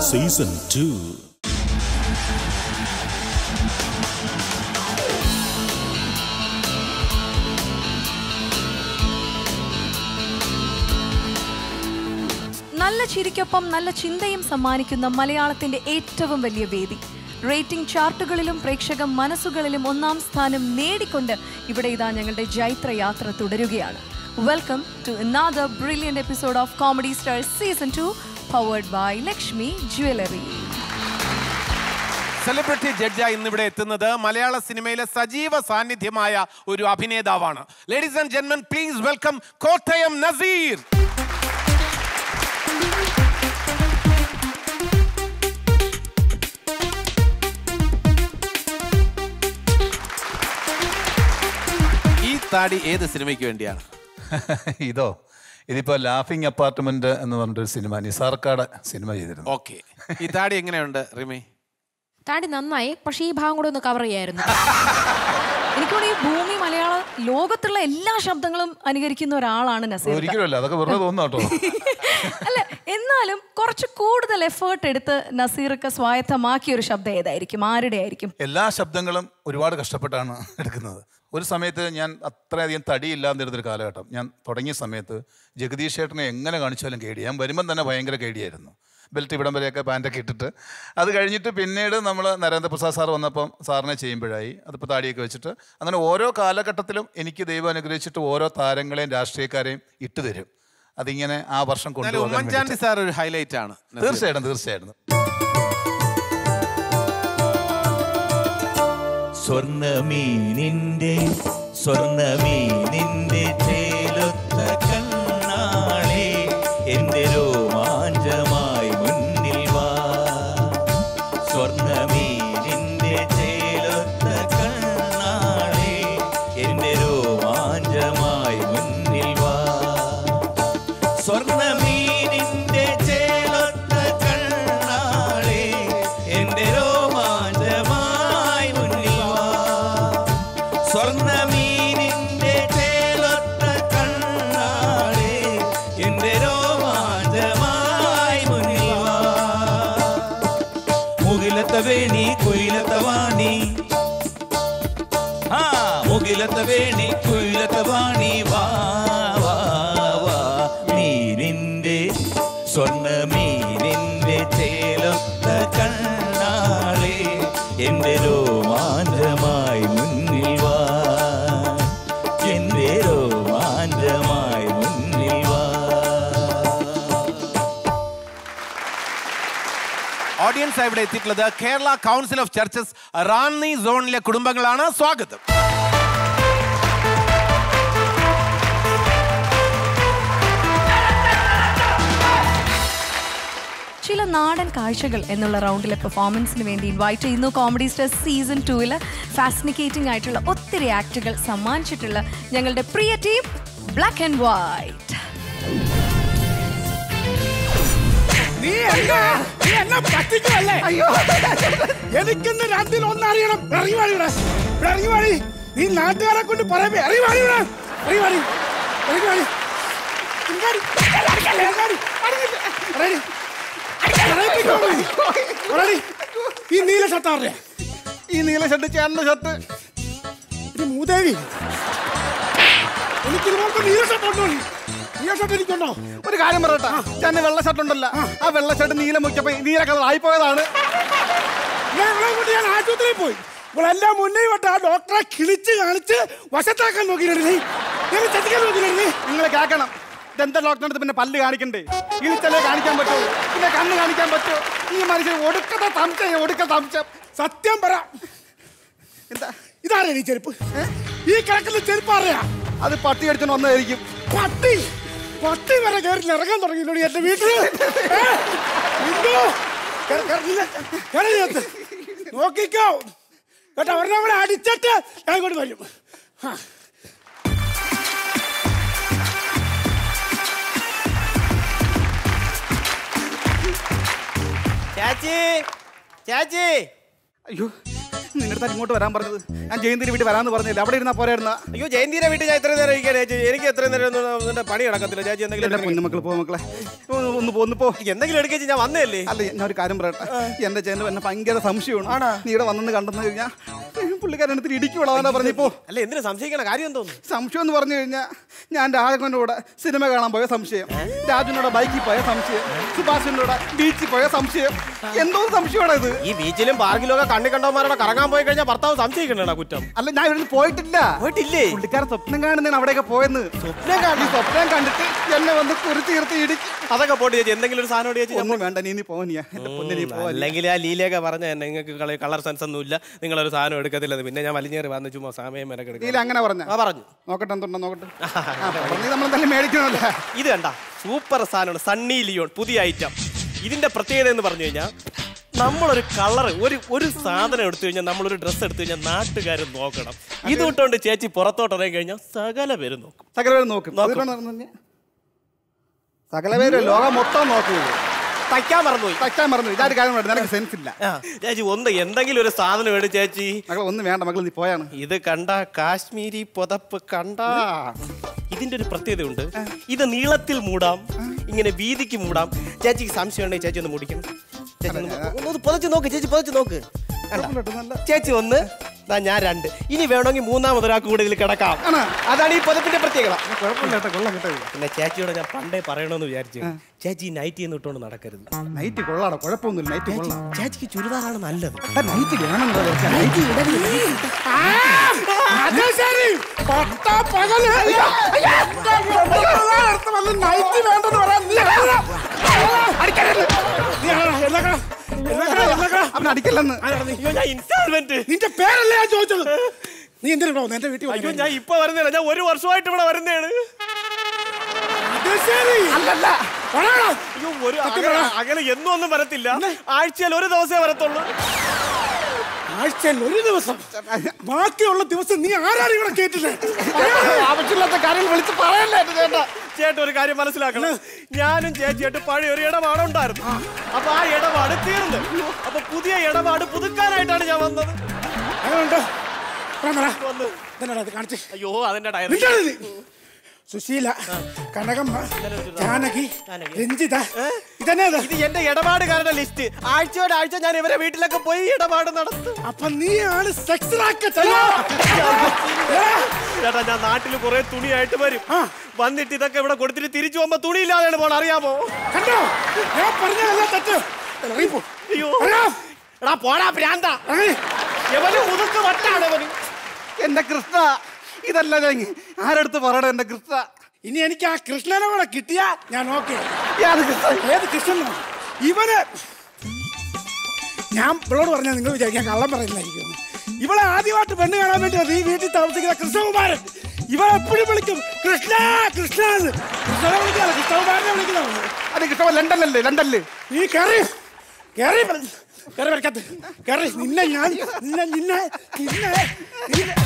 Season two നല്ല ചിരിക്കൊപ്പം നല്ല ചിന്തയും സമ്മാനിക്കുന്ന മലയാളത്തിന്റെ ഏറ്റവും വലിയ വേദി റേറ്റിംഗ് ചാർട്ടുകളിലും പ്രേക്ഷക മനസ്സുകളിലും ഒന്നാം സ്ഥാനം നേടിക്കൊണ്ട് ഇവിടെ ഇതാ ഞങ്ങളുടെ ജൈത്ര യാത്ര തുടരുകയാണ് welcome to another brilliant episode of comedy star season two powered by Lakshmi jewellery celebrity ജഡ്ജായി ഇന്നിവിടെ എത്തുന്നത് മലയാള സിനിമയിലെ സജീവ സാന്നിധ്യമായ ഒരു അഭിനേതാവാണ് ലേഡീസ് ആൻഡ് ജെന്മൻ പ്ലീസ് വെൽക്കം കോട്ടയം നസീർ ഈ താടി ഏത് സിനിമയ്ക്ക് വേണ്ടിയാണ് ഇതോ ഇതിപ്പോ ലാഫിംഗ് അപ്പാർട്ട്മെന്റ് എന്ന് പറഞ്ഞിട്ടൊരു സിനിമ നിസാർക്കാട് സിനിമ ചെയ്തിരുന്നു ഓക്കെ ഈ താടി എങ്ങനെയുണ്ട് റിമി താടി നന്നായി പക്ഷേ ഈ ഭാഗം കൂടെ ഒന്ന് കവർ ചെയ്യായിരുന്നു എനിക്കൂടെ ഈ ഭൂമി മലയാള ലോകത്തുള്ള എല്ലാ ശബ്ദങ്ങളും അനുകരിക്കുന്ന ഒരാളാണ് നസീർ ഒരിക്കലുമല്ല അതൊക്കെ വെറുതെ തോന്നുന്നു കേട്ടോ അല്ല എന്നാലും കുറച്ച് കൂടുതൽ എഫേർട്ട് എടുത്ത് നസീർക്ക് സ്വായത്തമാക്കിയ ഒരു ശബ്ദം ഏതായിരിക്കും ആരുടെ ആയിരിക്കും എല്ലാ ശബ്ദങ്ങളും ഒരുപാട് കഷ്ടപ്പെട്ടാണ് എടുക്കുന്നത് ഒരു സമയത്ത് ഞാൻ അത്രയധികം തടിയില്ലാതിരുന്നൊരു കാലഘട്ടം ഞാൻ തുടങ്ങിയ സമയത്ത് ജഗദീഷ് ചേട്ടനെ എങ്ങനെ കാണിച്ചാലും കേടി ഞാൻ വരുമ്പം തന്നെ ഭയങ്കര കേടിയായിരുന്നു ബെൽറ്റ് ഇവിടം വരെയൊക്കെ പാൻറ്റൊക്കെ ഇട്ടിട്ട് അത് കഴിഞ്ഞിട്ട് പിന്നീട് നമ്മൾ നരേന്ദ്രപ്രസാദ് സാർ വന്നപ്പം സാറിനെ ചെയ്യുമ്പോഴായി അതിപ്പോൾ താടിയൊക്കെ വെച്ചിട്ട് അങ്ങനെ ഓരോ കാലഘട്ടത്തിലും എനിക്ക് ദൈവം അനുഗ്രഹിച്ചിട്ട് ഓരോ താരങ്ങളെയും രാഷ്ട്രീയക്കാരെയും ഇട്ട് തരും അതിങ്ങനെ ആ വർഷം എന്നാലും കൊണ്ടുപോകാൻ ഉമ്മൻചാണ്ടി വേണ്ടിയിട്ട്. സാർ ഒരു ഹൈലൈറ്റ് ആണ് നസീർ. തീർച്ചയായിട്ടും തീർച്ചയായിട്ടും സ്വർണമീനിന്റെ സ്വർണമീനിന്റെ ചേലൊത്ത കണ്ണാളെ എന്റെ രോമാഞ്ചമായി മുന്നിൽ വാ സ്വർണമീനിന്റെ ചേലൊത്ത കണ്ണാളെ എന്റെ രോമാഞ്ചമായി മുന്നിൽ വാ സ്വർണമീനിന്റെ ചേലൊത്ത കണ്ണാളെ എന്റെ രോമാഞ്ചമായി മുന്നിൽ വാ സ്വർണമീനിന്റെ ചേലൊത്ത കണ്ണാളെ എന്റെ രോമാഞ്ചമായി മുന്നിൽ വാ മുകിലത്ത വേണി കുയിലത്ത വാണി ആ മുകിലത്ത വേണി കുയിലത്ത വാണി വാ വാ വാ മീനിന്റെ സ്വർണ്ണ മീനിന്റെ ചേലൊത്ത കണ്ണാളെ എന്റെ രോമാഞ്ചമായി മുന്നിൽ വാ എന്റെ രോമാഞ്ചമായി മുന്നിൽ വാ ഓഡിയൻസ് ഇവിടെ എത്തിയിട്ടുള്ളത് Kerala council of churches Ranni സോണിലെ കുടുംബങ്ങളാണ് സ്വാഗതം ചില നാടൻ കാഴ്ചകൾ എന്നുള്ള റൗണ്ടിലെ പെർഫോമൻസിന് വേണ്ടി ഇൻവൈറ്റ് ചെയ്യുന്നു കോമഡി സ്റ്റാർ സീസൺ ടൂവിൽ ഫാസിനിക്കേറ്റിംഗ് ആയിട്ടുള്ള ഒത്തിരി ആക്ടുകൾ സമ്മാനിച്ചിട്ടുള്ള ഞങ്ങളുടെ പ്രിയ ടീം ബ്ലാക്ക് ആൻഡ് വൈറ്റ് നീ എന്നെ നീ എന്നെ പറ്റിക്കുമല്ലേ അയ്യോ എനിക്കിന്ന് രണ്ടിൽ ഒന്നറിയണം ഇറങ്ങി വാടി ഇവിടെ ഇവിടെ ഇറങ്ങി വാടി നീ നാട്ടുകാരെ കൊണ്ട് പറയുമ്പോ ഇറങ്ങി വാടി ഇവിടെ ഇറങ്ങി വാടി ഇറങ്ങി വാടി ഇങ്ങാടി. ഇങ്ങാടി. അടങ്ങിട്ട്. റെഡി. പറയിപ്പിക്കോളൂ. റെഡി. ഈ നീല ഷർട്ട് ആരുടെ ഈ നീല ഷർട്ട് ചേട്ടന്റെ ഷർട്ട് ഇത് മൂദേവി എനിക്ക് ഇതുപോലത്തെ നീല ഷർട്ട് ഉണ്ടോ നീല ഷർട്ട് എനിക്കുണ്ടോ ഒരു കാര്യം പറയട്ടെ ഞാൻ വെള്ള ഷർട്ട് ഉണ്ടല്ലോ ആ വെള്ള ഷർട്ട് നീല മുക്കിയപ്പോ നീല കളർ ആയിപ്പോയതാണ് ഞാൻ ഇവളെ കൊണ്ട് ഞാൻ ആശുപത്രിയിൽ പോയി ഇവളെല്ലാം മുന്നേ വിട്ട് ആ ഡോക്ടറെ കിളിച്ച് കാണിച്ച് വശത്താക്കാൻ നോക്കിയിട്ടുണ്ട് നീ ഞാൻ ചതിക്കാൻ നോക്കിയിട്ടുണ്ട് നീ നിങ്ങൾ കേൾക്കണം ദന്ത ഡോക്ടറിന്റെ അടുത്ത് പിന്നെ പല്ല് കാണിക്കണ്ടേ ഇളിച്ചല്ലേ കാണിക്കാൻ പറ്റൂ പിന്നെ കണ്ണ് കാണിക്കാൻ പറ്റൂ ഈ മനുഷ്യൻ ഒടുക്കത്തെ സംശയം ഒടുക്കത്തെ സംശയം സത്യം പറ എന്താ ഇതാരാ നീ ചെരുപ്പ് ഏ? ഈ കിടക്കുന്ന ചെരുപ്പ് അറിയാ അത് പട്ടി അടിച്ചോണ്ട് വന്നതായിരിക്കും പട്ടി പട്ടി വരെ കയറി ഇറങ്ങാൻ തുടങ്ങിയില്ലോ എന്റെ വീട്ടില് ഏ? ഇന്തോ? കേറ്, കേറ്, ഇല്ല. കേറ് ഇതിനകത്ത്. നോക്കിക്കോ കേട്ടോ ഒരെണ്ണം കൂടെ അടിച്ചിട്ട് ഞാൻ ഇങ്ങോട്ട് വരും ആ. ചാച്ചി ചാച്ചി അയ്യോ നിന്റെ അടുത്ത് ഇങ്ങോട്ട് വരാൻ പറഞ്ഞത് ഞാൻ ജയന്തിന്റെ വീട്ടിൽ വരാന്ന് പറഞ്ഞില്ല അവിടെ ഇരുന്നാ പോരായിരുന്ന അയ്യോ ജയന്തിയുടെ വീട്ടിൽ ഞാൻ ഇത്രയും നേരം ഇരിക്കുകയാണ് ചേച്ചി എനിക്ക് എത്രയും നേരം ഒന്നും നിന്റെ പണി നടക്കത്തില്ല ചേച്ചി എന്തെങ്കിലും എന്റെ എടുക്ക്. കുഞ്ഞുമക്കൾ പോ മക്കളെ ഒന്ന് ഒന്ന് പോ ഒന്ന് പോ എന്തെങ്കിലും എടുക്കേച്ചി ഞാൻ വന്നതല്ലേ അല്ല ഞാൻ ഒരു കാര്യം പറയട്ടെ എന്റെ ചേട്ടൻ എന്നെ ഭയങ്കര സംശയമാണ് നീ ഇവിടെ വന്നെന്ന് കണ്ടെന്ന് കഴിഞ്ഞാൽ പുള്ളിക്കാരൻ എടുത്തിട്ട് ഇടിക്കുവിടാന്നാ പറഞ്ഞപ്പോ അല്ല എന്തിനു സംശയിക്കണ കാര്യം എന്തോന്നു സംശയം എന്ന് പറഞ്ഞു കഴിഞ്ഞാൽ ഞാൻ രാഘവന്റെ കൂടെ സിനിമ കാണാൻ പോയ സംശയം രാജുവിനോട് ബൈക്കിൽ പോയ സംശയം സുഭാഷിന്റെ കൂടെ ബീച്ചിൽ പോയ സംശയം എന്തോ സംശയമാണ് ഇത് ഈ ബീച്ചിലും പാർക്കിലും ഒക്കെ കണ്ണി കണ്ടവന്മാരോടെ കറങ്ങാൻ പോയി കഴിഞ്ഞാൽ ഭർത്താവ് സംശയിക്കണ കുറ്റം അല്ല ഞാൻ ഇവിടുന്ന് പോയിട്ടില്ല പോയിട്ടില്ലേ പുള്ളിക്കാരൻ സ്വപ്നം കാണുന്നതാണ് അവിടെയൊക്കെ പോയെന്ന് സ്വപ്നം കാണി സ്വപ്നം കണ്ടിട്ട് എന്നെ വന്ന് കുറിച്ച് തീർത്ത് ഇടിക്കും അതൊക്കെ പോട്ട് ചേച്ചി എന്തെങ്കിലും ഒരു സാധനം ചേച്ചി ഒന്നും വേണ്ട നീ നീ പോവനിയാ എന്റെ പൊന്നു നീ പോവാ അല്ലെങ്കിൽ ആ ലീലയൊക്കെ പറഞ്ഞ നിങ്ങൾക്ക് കളർ സെൻസ് ഒന്നും ഇല്ല നിങ്ങളൊരു സാധനം എടുക്കത്തില്ലെന്ന് പിന്നെ ഞാൻ വലിഞ്ഞേറി വന്ന് ചുമ്മാ സമയം വരെ നീല അങ്ങനെ പറഞ്ഞ ആ പറഞ്ഞു നോക്കട്ടെ എന്തുണ്ടോ നോക്കട്ടെ ആ, പറഞ്ഞ് നമ്മൾ എന്തായാലും മേടിക്കണമല്ല ഇത് കണ്ട സൂപ്പർ സാധനമാണ് സണ്ണി ലിയോൺ പുതിയ ഐറ്റം ഇതിന്റെ പ്രത്യേകത എന്ന് പറഞ്ഞു കഴിഞ്ഞാൽ നമ്മളൊരു കളർ ഒരു ഒരു സാധനം എടുത്തു കഴിഞ്ഞാൽ നമ്മളൊരു ഡ്രസ്സ് എടുത്തു കഴിഞ്ഞാൽ നാട്ടുകാർ നോക്കണം ഇത് ഇട്ടുകൊണ്ട് ചേച്ചി പുറത്തോട്ട് ഇറങ്ങി കഴിഞ്ഞാൽ സകല പേരും നോക്കും സകല പേര് നോക്കും നോക്കും. അതുകൊണ്ടാണ് പറഞ്ഞത്. സകല പേര് ലോകം മൊത്തം നോക്കുന്നത് തയ്ക്കാൻ മറന്നുപോയി തയ്ക്കാൻ മറന്നു ഇതാര് കാര്യം വേണ്ട നിനക്ക് സെൻസ് ഇല്ല ആ, ചേച്ചി ഒന്ന് എന്തെങ്കിലും ഒരു സാധനം എടു ചേച്ചി മകൾ ഒന്നും വേണ്ട മകൾ നീ പോയാണ് ഇത് കണ്ട കാശ്മീരി പുതപ്പ് കണ്ട ഇതിന്റെ ഒരു പ്രത്യേകതയുണ്ട് ഇത് നീളത്തിൽ മൂടാം ഇങ്ങനെ വീതിക്ക് മൂടാം ചേച്ചിക്ക് സംശയം ഉണ്ടെങ്കിൽ ചേച്ചി ഒന്ന് മുടിക്കണം ചേച്ചി ഒന്ന് ഒന്ന് ഒന്ന് പുതച്ച് നോക്ക് ചേച്ചി പുതച്ച് നോക്ക് കണ്ട? ചേച്ചി ഒന്ന് ദാ ഞാൻ രണ്ട് ഇനി വേണമെങ്കിൽ മൂന്നാമത് ഒരാൾക്ക് കൂടെ ഇതിൽ കിടക്കാം അതാണ് ഈ പുതപ്പിന്റെ പ്രത്യേകത കുഴപ്പമില്ല കേട്ടോ കൊള്ളാം കേട്ടോ പിന്നെ ചേച്ചിയോട് ഞാൻ പണ്ടേ പറയണമെന്ന് വിചാരിച്ചു ചേച്ചി നൈറ്റി എന്ന് ഇട്ടുകൊണ്ട് നടക്കരുത് നൈറ്റ് കൊള്ളാടോ കുഴപ്പമൊന്നുമില്ല നൈറ്റ് കൊള്ളാം ചേച്ചിക്ക് ചുരിദാറാണ് നല്ലത് നൈറ്റ് വേണം നൈറ്റ് അത് ശരി പട്ട പകല് നൈറ്റ് വേണ്ടെന്ന് പറയാൻ നീ ആരാ? അടിക്കരുത്. നീ ആരാ? എന്നൊക്കെ? എന്നൊക്കെ? എന്നൊക്കെ? അവൻ അടിക്കല്ലെന്ന് അയ്യോ ഞാൻ ഇൻസ്റ്റാൾമെന്റ് നിന്റെ പേരല്ലേ ഞാൻ ചോദിച്ചത് നീ എന്തിനാ എന്റെ വീട്ടിൽ അയ്യോ വന്നത്? ഞാൻ ഇപ്പൊ വരുന്നില്ല ഞാൻ ഒരു വർഷമായിട്ട് ഇവിടെ വരുന്നതാണ് അത് ശരി അല്ലല്ല പറയടാ. അയ്യോ ഒരു അങ്ങനെ അങ്ങനെ എന്നും ഒന്നും വരത്തില്ല ആഴ്ചയിൽ ഒരു ദിവസമേ വരത്തുള്ളൂ ആഴ്ചയിൽ ഒരു ദിവസം ബാക്കിയുള്ള ദിവസം നീ ആരാണ് ഇവിടെ കേട്ടില്ലേ ആവശ്യമില്ലാത്ത കാര്യങ്ങൾ വിളിച്ച് പറയല്ലേ എന്റെ ചേട്ടാ ചേട്ടൻ ഒരു കാര്യം മനസ്സിലാക്കണം ഞാനും ചേച്ചിയായിട്ട് പഴയ ഒരു ഇടപാട് ഉണ്ടായിരുന്നു അപ്പൊ ആ ഇടപാട് തീർന്നു അപ്പൊ പുതിയ ഇടപാട് പുതുക്കാനായിട്ടാണ് ഞാൻ വന്നത് അതുകൊണ്ട് വന്ന് ഇതെന്നാടാ ഇത് കാണിച്ചേ അയ്യോ അതിന്റെ ടയർ നിന്റെ ഇത്. സുശീല കനകമ്മ ജാനകി രഞ്ജിത ഇതന്നെ ഇത്. ഇത് എന്റെ ഇടപാടുകാരുടെ ലിസ്റ്റ് ആഴ്ചയോട് ആഴ്ച ഞാൻ ഇവരെ വീട്ടിലൊക്കെ പോയി ഇടപാട് നടത്തും അപ്പൊ നീയാണ് സെക്സ് റാക്കറ്റ് ചേട്ടാ ഞാൻ നാട്ടിൽ കുറെ തുണിയായിട്ട് വരും ആ. വന്നിട്ട് ഇതൊക്കെ ഇവിടെ കൊടുത്തിട്ട് തിരിച്ചു പോകുമ്പോ തുണിയില്ലാതെയാണ് പോണ അറിയാമോ കണ്ടോ ഞാൻ പറഞ്ഞതല്ല തെറ്റ് ഇറങ്ങിപ്പോ. അയ്യോ അറിയാം. എടാ പോടാ ഭ്രാന്ത ഇറങ്ങി. എവന് മുതുക്ക് വട്ടാണ് അവന് എന്റെ കൃഷ്ണ ഇതല്ല ഞാൻ ആരെടുത്ത് പറയണ എന്റെ കൃഷ്ണ ഇനി എനിക്ക് ആ കൃഷ്ണനെ കൂടെ കിട്ടിയാ ഞാൻ ഓക്കെ ഏത് കൃഷ്ണ ഏത് കൃഷ്ണനോ ഇവന് ഞാൻ ഇവളോട് പറഞ്ഞാൽ നിങ്ങൾ വിചാരിക്കാൻ കള്ളം പറയുന്നതായിരിക്കും ഇവളെ ആദ്യമായിട്ട് പെണ്ണ് കാണാൻ വേണ്ടി വന്നു ഈ വീട്ടിൽ താമസിക്കുന്ന കൃഷ്ണകുമാരൻ ഇവളെ എപ്പോഴും വിളിക്കും കൃഷ്ണ കൃഷ്ണ എന്ന് കൃഷ്ണനെ വിളിക്കാതെ കൃഷ്ണകുമാരനെ വിളിക്കുന്നതാണ് അത് കൃഷ്ണ ലണ്ടനല്ലേ ലണ്ടനില് നീ കയറി കയറി കയറി വരക്കത്ത് കയറി നിന്നെ ഞാൻ നിന്നെ നിന്നെ നിന്നെ നിന്നെ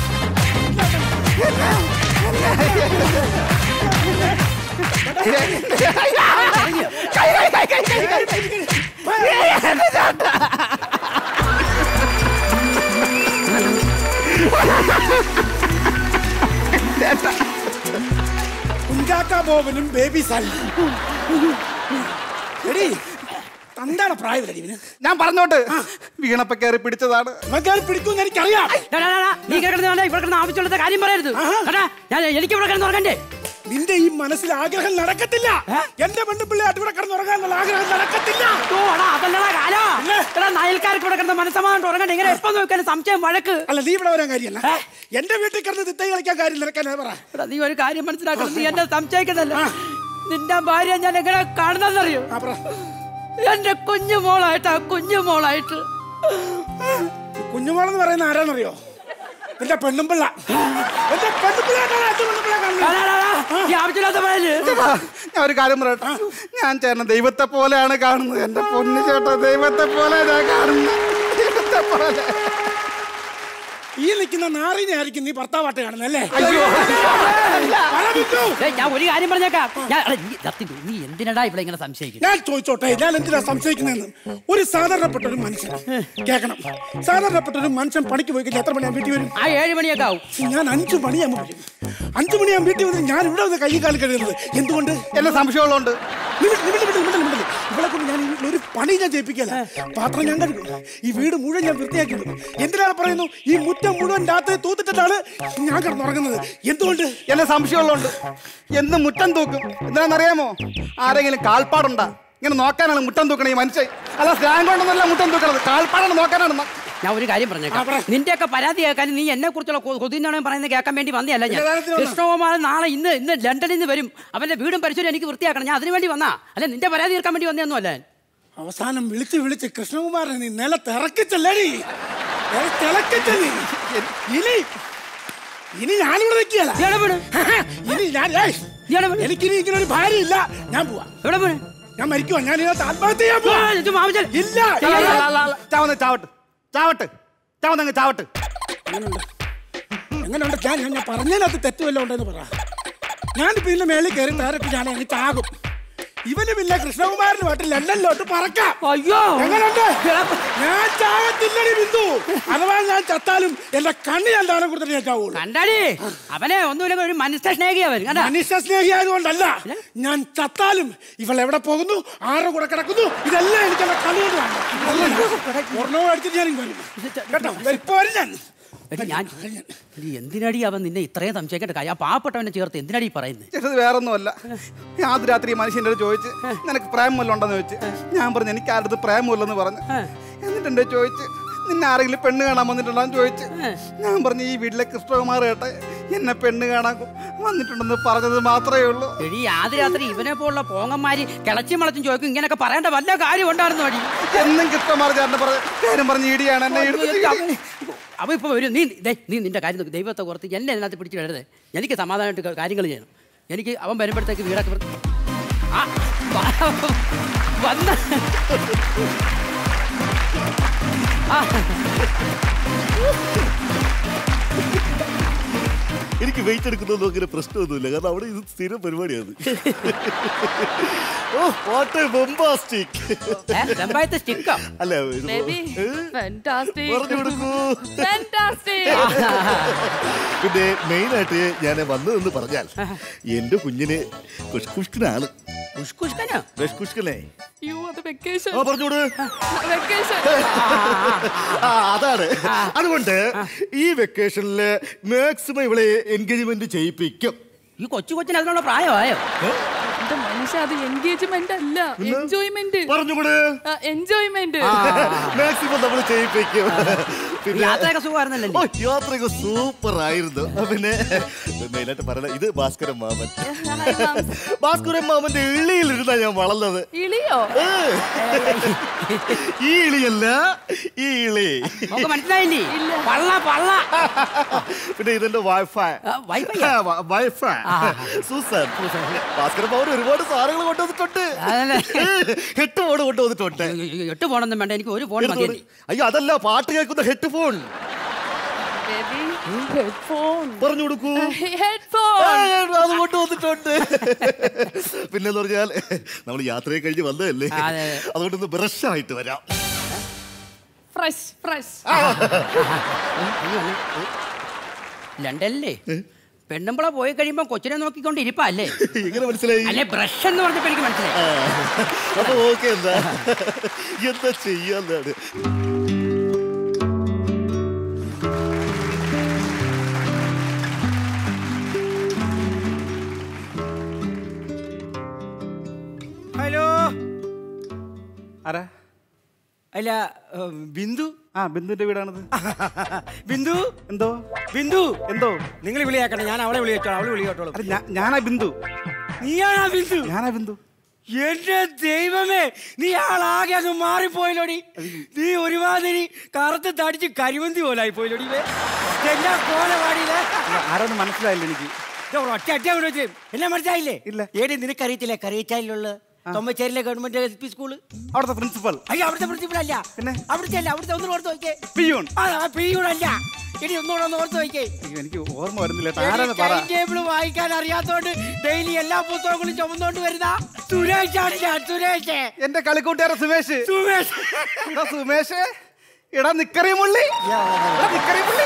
കുഞ്ചാക്ക ബോബനും ബേബി സാലി എടി തന്താണ് പ്രായമില്ല ഇവന് ഞാൻ പറഞ്ഞോട്ട് വീണപ്പ കയറി പിടിച്ചതാണ് ഇവൻ കയറി പിടിക്കുമെന്ന് എനിക്കറിയാം ഡാ, ഡാ, ഡാ, ഡാ, നീ കിടന്ന് വേണ്ട ഇവിടെ കിടന്ന് ആവശ്യമുള്ള കാര്യം പറയരുത് കേട്ടാ ഞാൻ എനിക്ക് ഇവിടെ കിടന്ന് ഉറങ്ങണ്ടേ നിന്റെ ഈ മനസ്സിൽ ആഗ്രഹം നടക്കത്തില്ല എന്റെ പെണ്ണുപിള്ളയായിട്ട് ഇവിടെ കിടന്നുറങ്ങാനുള്ള ആഗ്രഹം നടക്കത്തില്ല ഓ എടാ അതല്ലടാ കാലോ പിന്നെ? എടാ നയൽക്കാർക്ക് ഇവിടെ കിടന്ന് മനസ്സമായിട്ട് ഉറങ്ങണ്ടേ ഇങ്ങനെ എപ്പോ നോക്കിയാലും സംശയം വഴക്ക് അല്ല നീ ഇവിടെ വരാൻ കാര്യമല്ല എന്റെ വീട്ടിൽ കിടന്ന് തിത്തൈ കളിക്കാൻ കാര്യം നിനക്കാൻ പറ എടാ നീ ഒരു കാര്യം മനസ്സിലാക്കണം നീ എന്നെ സംശയിക്കുന്നല്ല നിന്റെ ഭാര്യ ഞാൻ എങ്ങനെ കാണുന്നറിയോ ആ പറ എന്റെ കുഞ്ഞു മോളായിട്ടാ കുഞ്ഞു മോളായിട്ട് കുഞ്ഞുമോളെന്ന് പറയുന്ന ആരാന്നറിയോ എന്റെ പെണ്ണുമ്പിള്ള എന്റെ പെണ്ണുമ്പിള്ളയായിട്ടാണ് എന്റെ പെണ്ണുമ്പിള്ള ഡാ, കാണുന്നത് ഡാ, ഡാ, ഡാ, ഈ ആവശ്യമില്ലാത്ത പറയല് ചേട്ടാ, ഞാൻ ഒരു കാര്യം പറയട്ടെ ഞാൻ ചേട്ടൻ ദൈവത്തെ പോലെയാണ് കാണുന്നത് എന്റെ പൊന്നു ചേട്ടാ ദൈവത്തെ പോലെ ഞാൻ കാണുന്നത് ദൈവത്തെ പോലെ ഈ നിൽക്കുന്ന നാറിനെ ആയിരിക്കും നീ ഭർത്താവായിട്ട് കാണുന്നല്ലേ ഏയ്, ഞാൻ ഒരു കാര്യം പറഞ്ഞേക്കാം ഞാൻ എടാ, നീ സത്യം പറ, നീ എന്തിനടാ ഇവിടെ ഇങ്ങനെ സംശയിക്കുന്നത് ഞാൻ ചോദിച്ചോട്ടെ ഞാൻ എന്തിനാ സംശയിക്കുന്നതെന്ന് ഒരു സാധാരണപ്പെട്ട ഒരു മനുഷ്യൻ കേൾക്കണം സാധാരണപ്പെട്ട ഒരു മനുഷ്യൻ പണിക്ക് പോയി കഴിഞ്ഞാൽ എത്ര മണിയാകും വീട്ടിൽ വരും ആ ഏഴ് മണിയൊക്കെ ആവും ഞാൻ അഞ്ചു മണിയാകുമ്പോൾ വരും അഞ്ചു മണിയാകും വീട്ടിൽ വന്ന് ഞാൻ ഇവിടെ വന്ന് കൈ കാലം കഴിയുന്നത് എന്തുകൊണ്ട് എന്നെ സംശയമുള്ളതുകൊണ്ട് നിമിഷം, നിമിഷം, നിമിഷം, നിമിഷം, നിമിഷം. ഇവളെ കൊണ്ട് ഞാൻ ഈ വീട്ടിൽ ഒരു പണി ഞാൻ ചെയ്യിപ്പിക്കല പാത്രം ഞാൻ കഴുകും ഈ വീട് മുഴുവൻ ഞാൻ വൃത്തിയാക്കി ഇടും. എന്തിനാണ് പറയുന്നു ഈ മുറ്റം മുഴുവൻ രാത്രി തൂത്തിട്ടിട്ടാണ് ഞാൻ കിടന്നുറങ്ങുന്നത് എന്തുകൊണ്ട് എന്നെ സംശയമുള്ളതുകൊണ്ട് എന്നും മുറ്റം തൂക്കും എന്താണെന്നറിയാമോ ആരെങ്കിലും കാൽപ്പാടുണ്ടാ ഇങ്ങനെ നോക്കാനാണ് മുറ്റം തൂക്കണേ ഈ മനുഷ്യൻ അല്ല സ്റ്റാൻഡ് കൊണ്ടൊന്നല്ല മുറ്റം തൂക്കണത് കാൽപ്പാടാണ് നോക്കാനാണ് ന- ഞാൻ ഒരു കാര്യം പറഞ്ഞേക്കാം നിന്റെയൊക്കെ പരാതി കേൾക്കാൻ നീ എന്നെ കുറിച്ചുള്ള കൊതിന്നാണ് പറയുന്നത് കേൾക്കാൻ വേണ്ടി വന്നതല്ല ഞാൻ ഇല്ല, കാര്യത്തിന് വന്നതാ. കൃഷ്ണകുമാരൻ നാളെ ഇന്ന് ഇന്ന് ലണ്ടനിൽ നിന്ന് വരും അവന്റെ വീടും പരിസരം എനിക്ക് വൃത്തിയാക്കണം ഞാൻ അതിനു വേണ്ടി വന്നാ അല്ലെ നിന്റെ പരാതി തീർക്കാൻ വേണ്ടി വന്നതൊന്നും അല്ല ഞാൻ. അവസാനം വിളിച്ച് വിളിച്ച് കൃഷ്ണകുമാരനെ നീ നിലത്തിറക്കിച്ചല്ലേടി നിലത്തിളക്കിച്ച നീ ഇനി ഇനി ഞാനിവിടെ നിൽക്കുകയല്ല നീ എവിടെ പോണ്? ഇനി ഞാൻ ഏയ്, നീ എവിടെ പോണ്? എനിക്കിനി ഇങ്ങനെ ഒരു ഭാര്യ ഇല്ല ഞാൻ പോവാ എവിടെ പോണ്? ഞാൻ മരിക്കുവാ ഞാൻ ഇതിനകത്ത് ആത്മഹത്യ ചെയ്യാൻ പോവാ ആ, ഇത് മാമച്ചൻ. ഇല്ല ഇല്ല, ഇല്ല, ഇല്ല, ഇല്ല. ചാവുന്ന ചാവട്ട് ചാവട്ട് ചാവുന്നങ്ങ് ചാവട്ട് എങ്ങനെയുണ്ട് എങ്ങനെയുണ്ട് ഞാൻ ഞാൻ ഞാൻ പറഞ്ഞതിനകത്ത് തെറ്റ് വല്ലതും ഉണ്ടെന്ന് പറ ഞാനിപ്പോ ഇതിന്റെ മേളിൽ കയറി ഡയറക്റ്റ് ഞാൻ അങ്ങ് ചാകും ഇവന് പിന്നെ കൃഷ്ണകുമാരനുമായിട്ട് ലണ്ടനിലോട്ട് പറക്കാം അയ്യോ എങ്ങനെയുണ്ട് ഞാൻ ചാകത്തില്ലടി ബിന്ദു അഥവാ ഞാൻ ചത്താലും എന്റെ കണ്ണ് ഞാൻ ദാനം കൊടുത്തിട്ട് ഞാൻ ചാവുള്ളൂ കണ്ടാടി അവനെ ഒന്നുമില്ല ഒരു മനുഷ്യ സ്നേഹിയവൻ കണ്ടാ മനുഷ്യ സ്നേഹിയായതുകൊണ്ടല്ല ഞാൻ ചത്താലും ഇവൾ എവിടെ പോകുന്നു ആരുടെ കൂടെ കിടക്കുന്നു ഇതെല്ലാം എനിക്ക് എന്റെ കണ്ണുകൊണ്ട് കാണണം പൂർണ്ണവും അടിച്ചിട്ട് ഞാൻ ഇങ്ങ് വരും കേട്ടോ ഇപ്പൊ വരും ഞാൻ എടി ഞാൻ എടി, എന്തിനടി അവൻ നിന്നെ ഇത്രയും സംശയിക്കേണ്ട കാര്യം ആ പാവപ്പെട്ടവനെ ചേർത്ത് എന്തിനടി ഈ പറയുന്നത് ചേട്ടത് വേറൊന്നുമല്ല ആദ്യ രാത്രി ഈ മനുഷ്യൻ്റെ അടുത്ത് ചോദിച്ച് നിനക്ക് പ്രേമല്ല ഉണ്ടെന്ന് ചോദിച്ച് ഞാൻ പറഞ്ഞു എനിക്ക് ആരുടെ പ്രേമമില്ലെന്ന് പറഞ്ഞു എന്നിട്ട് എൻ്റെ ചോദിച്ച് നിന്നെ ആരെങ്കിലും പെണ്ണ് കാണാൻ വന്നിട്ടുണ്ടോ എന്ന് ചോദിച്ച് ഞാൻ പറഞ്ഞു ഈ വീട്ടിലെ കൃഷ്ണകുമാർ ഏട്ട എന്നെ പെണ്ണ് കാണാൻ വന്നിട്ടുണ്ടെന്ന് പറഞ്ഞത് മാത്രമേ ഉള്ളൂ എടി ആദ്യ രാത്രി ഇവനെ പോലുള്ള പോങ്ങന്മാര് കിളച്ചും വളച്ചും ചോദിക്കും ഇങ്ങനെയൊക്കെ പറയേണ്ട വല്ല കാര്യം ഉണ്ടായിരുന്നു അടി എന്നും കൃഷ്ണകുമാർ ചേട്ടനെ പറഞ്ഞ കാര്യം പറഞ്ഞ് ഇടിയാണ് എന്നെ എടുത്ത് അവ ഇപ്പൊ വരും നീ ദേ, നീ നിന്റെ കാര്യം നോക്ക്. ദൈവത്തെ ഓർത്ത് എന്നെ അതിനകത്ത് പിടിച്ച് വരരുത് എനിക്ക് സമാധാനമായിട്ട് കാര്യങ്ങൾ ചെയ്യണം എനിക്ക് അവൻ വരുമ്പോഴത്തേക്ക് വീടൊക്കെ വൃ- ആ, വ- വന്ന ആ, എനിക്ക് വെയിറ്റ് എടുക്കുന്നതൊന്നും അങ്ങനെ പ്രശ്നമൊന്നുമില്ല കാരണം അവിടെ ഇത് സ്ഥിരം പരിപാടിയാണ് ഓ വാട്ട് ബൊംബാസ്റ്റിക് ഏ, വെമ്പായത്തെ സ്റ്റിക്കോ അല്ല ഇത് Baby, ഏ? fantastic. പറഞ്ഞു കൊടുക്കൂ Fantastic. പിന്നെ മെയിൻ ആയിട്ട് ഞാൻ വന്നതെന്ന് പറഞ്ഞാൽ എന്റെ കുഞ്ഞിന് കുഷ്കുഷ്കനാണ് കുഷ്കുഷ്കനോ കുഷ്കുഷ്കനെ You are the vacation. ആ പറഞ്ഞോട് Vacation. ആ, അതാണ് അതുകൊണ്ട് ഈ വെക്കേഷനില് മാക്സിമം ഇവളെ എൻഗേജ്മെന്റ് ചെയ്യിപ്പിക്കും ഈ കൊച്ചു കൊച്ചിന് അതിനുള്ള പ്രായമായോ എന്റെ മനുഷ്യ അത് എൻഗേജ്മെന്റ് അല്ല എൻജോയ്മെന്റ് പറഞ്ഞുകൂടെ എൻജോയ്മെന്റ് മാക്സിമം നമ്മൾ ചെയ്യിപ്പിക്കും പിന്നെ യാത്രയൊക്കെ സുഖമായിരുന്നല്ലേ ഓ യാത്രയൊക്കെ സൂപ്പർ ആയിരുന്നു ആ, പിന്നെ മെയിനായിട്ട് പറയണ ഇത് ഭാസ്കരൻ മാമൻ ഭാസ്കരൻ മാമന്റെ ഇളിയിലിരുന്നാ ഞാൻ വളർന്നത് ഇളിയോ ഏ. ഈ ഇളിയല്ല ഈ ഇളി നമുക്ക് മനസ്സിലായില്ലേ പള്ള പള്ള പിന്നെ ഇതെന്റെ വൈഫൈ ആ, wifi വൈഫൈ സൂസൻ ഭാസ്കരൻ മാമൻ ഒരുപാട് സാധനങ്ങൾ കൊണ്ടുവന്നിട്ടുണ്ട് അതല്ലേ? ഹെഡ് ഫോൺ കൊണ്ടുവന്നിട്ടുണ്ട് എട്ട് പോണൊന്നും വേണ്ട എനിക്ക് ഒരു ഫോൺ മതി എടുത്തോളൂ. അയ്യോ അതല്ല പാട്ട് കേൾക്കുന്ന ഹെഡ്ഫോൺ ബേബി ഹെഡ്ഫോൺ പറഞ്ഞു കൊടുക്കൂ ഹെഡ്ഫോൺ ഏയ്, അത് കൊണ്ടുവന്നിട്ടുണ്ട് പിന്നെന്ന് പറഞ്ഞാൽ നമ്മൾ യാത്രയെ കഴിഞ്ഞ് വന്നതല്ലേ ആ, അതെ, അതെ. അതുകൊണ്ട് ഒന്ന് ബ്രഷ് ആയിട്ട് വരാം ഫ്രഷ് ഫ്രഷ് ലണ്ടനിലേ പെണ്ണുമ്പള പോയി കഴിയുമ്പോ കൊച്ചിനെ നോക്കിക്കൊണ്ട് ഇരിപ്പാ അല്ലേ എങ്ങനെ മനസ്സിലായി അല്ലെ ബ്രഷ് എന്ന് പറഞ്ഞപ്പോ എനിക്ക് മനസ്സിലായി അപ്പൊ ഓക്കെ എന്താ എന്താ ചെയ്യാന്നാണ് ഹലോ ആരാ അല്ല ഏ, ബിന്ദു ആ ബിന്ദുവിന്റെ വീടാണിത് ബിന്ദു എന്തോ ബിന്ദു എന്തോ നിങ്ങൾ വിളിയാക്കണം ഞാൻ അവളെ വിളിച്ചോളാം അവളെ വിളിയോട്ടോളൂ അല്ല ഞാ- ഞാനാ ബിന്ദു നീയാണാ ബിന്ദു ഞാനാ ബിന്ദു എന്റെ ദൈവമേ നീ ആളാകെ അങ്ങ് മാറിപ്പോയില്ലോടി നീ ഒരുമാതിരി കറുത്ത് തടിച്ച് കരിമന്തി പോലായി പോയില്ലോടി ഇവേ. എന്നാ കോല പാടിയില്ലേ ആരാന്ന് മനസ്സിലായില്ല എനിക്ക് ഒറ്റ അറ്റ വെച്ച് എന്നെ മനസ്സിലായില്ലേ ഇല്ല. ഏടി നിനക്കറിയത്തില്ലേ കറിയച്ചാലുള്ള തൊമ്മച്ചേരിയിലെ ഗവൺമെന്റ് എൽ പി സ്കൂള് അവിടുത്തെ പ്രിൻസിപ്പൽ അയ്യോ അവിടുത്തെ പ്രിൻസിപ്പൽ അല്ല പിന്നെ? അവിടുത്തെ അല്ല അവിടുത്തെ ഒന്നും ഓർത്ത് നോക്കിയേ പിയൂൺ ആ പിയൂൺ അല്ല ഇനി ഒന്നുകൂടെ ഒന്ന് ഓർത്ത് നോക്കിയേ അയ്യോ, എനിക്ക് ഓർമ്മ വരുന്നില്ല കേട്ടോ. ആരാന്ന് പറ ടൈം ടേബിൾ വായിക്കാൻ അറിയാത്തോണ്ട് ഡെയിലി എല്ലാ പുസ്തകങ്ങളും ചുമന്നോണ്ട് വരുന്ന സുരേഷാണ് ഞാൻ സുരേഷ് എന്റെ കളിക്കൂട്ടുകാരൻ സുമേഷ് സുമേഷ് എടാ സുമേഷ് എടാ നിക്കറി മുള്ളി എടാ, നിക്കറി മുള്ളി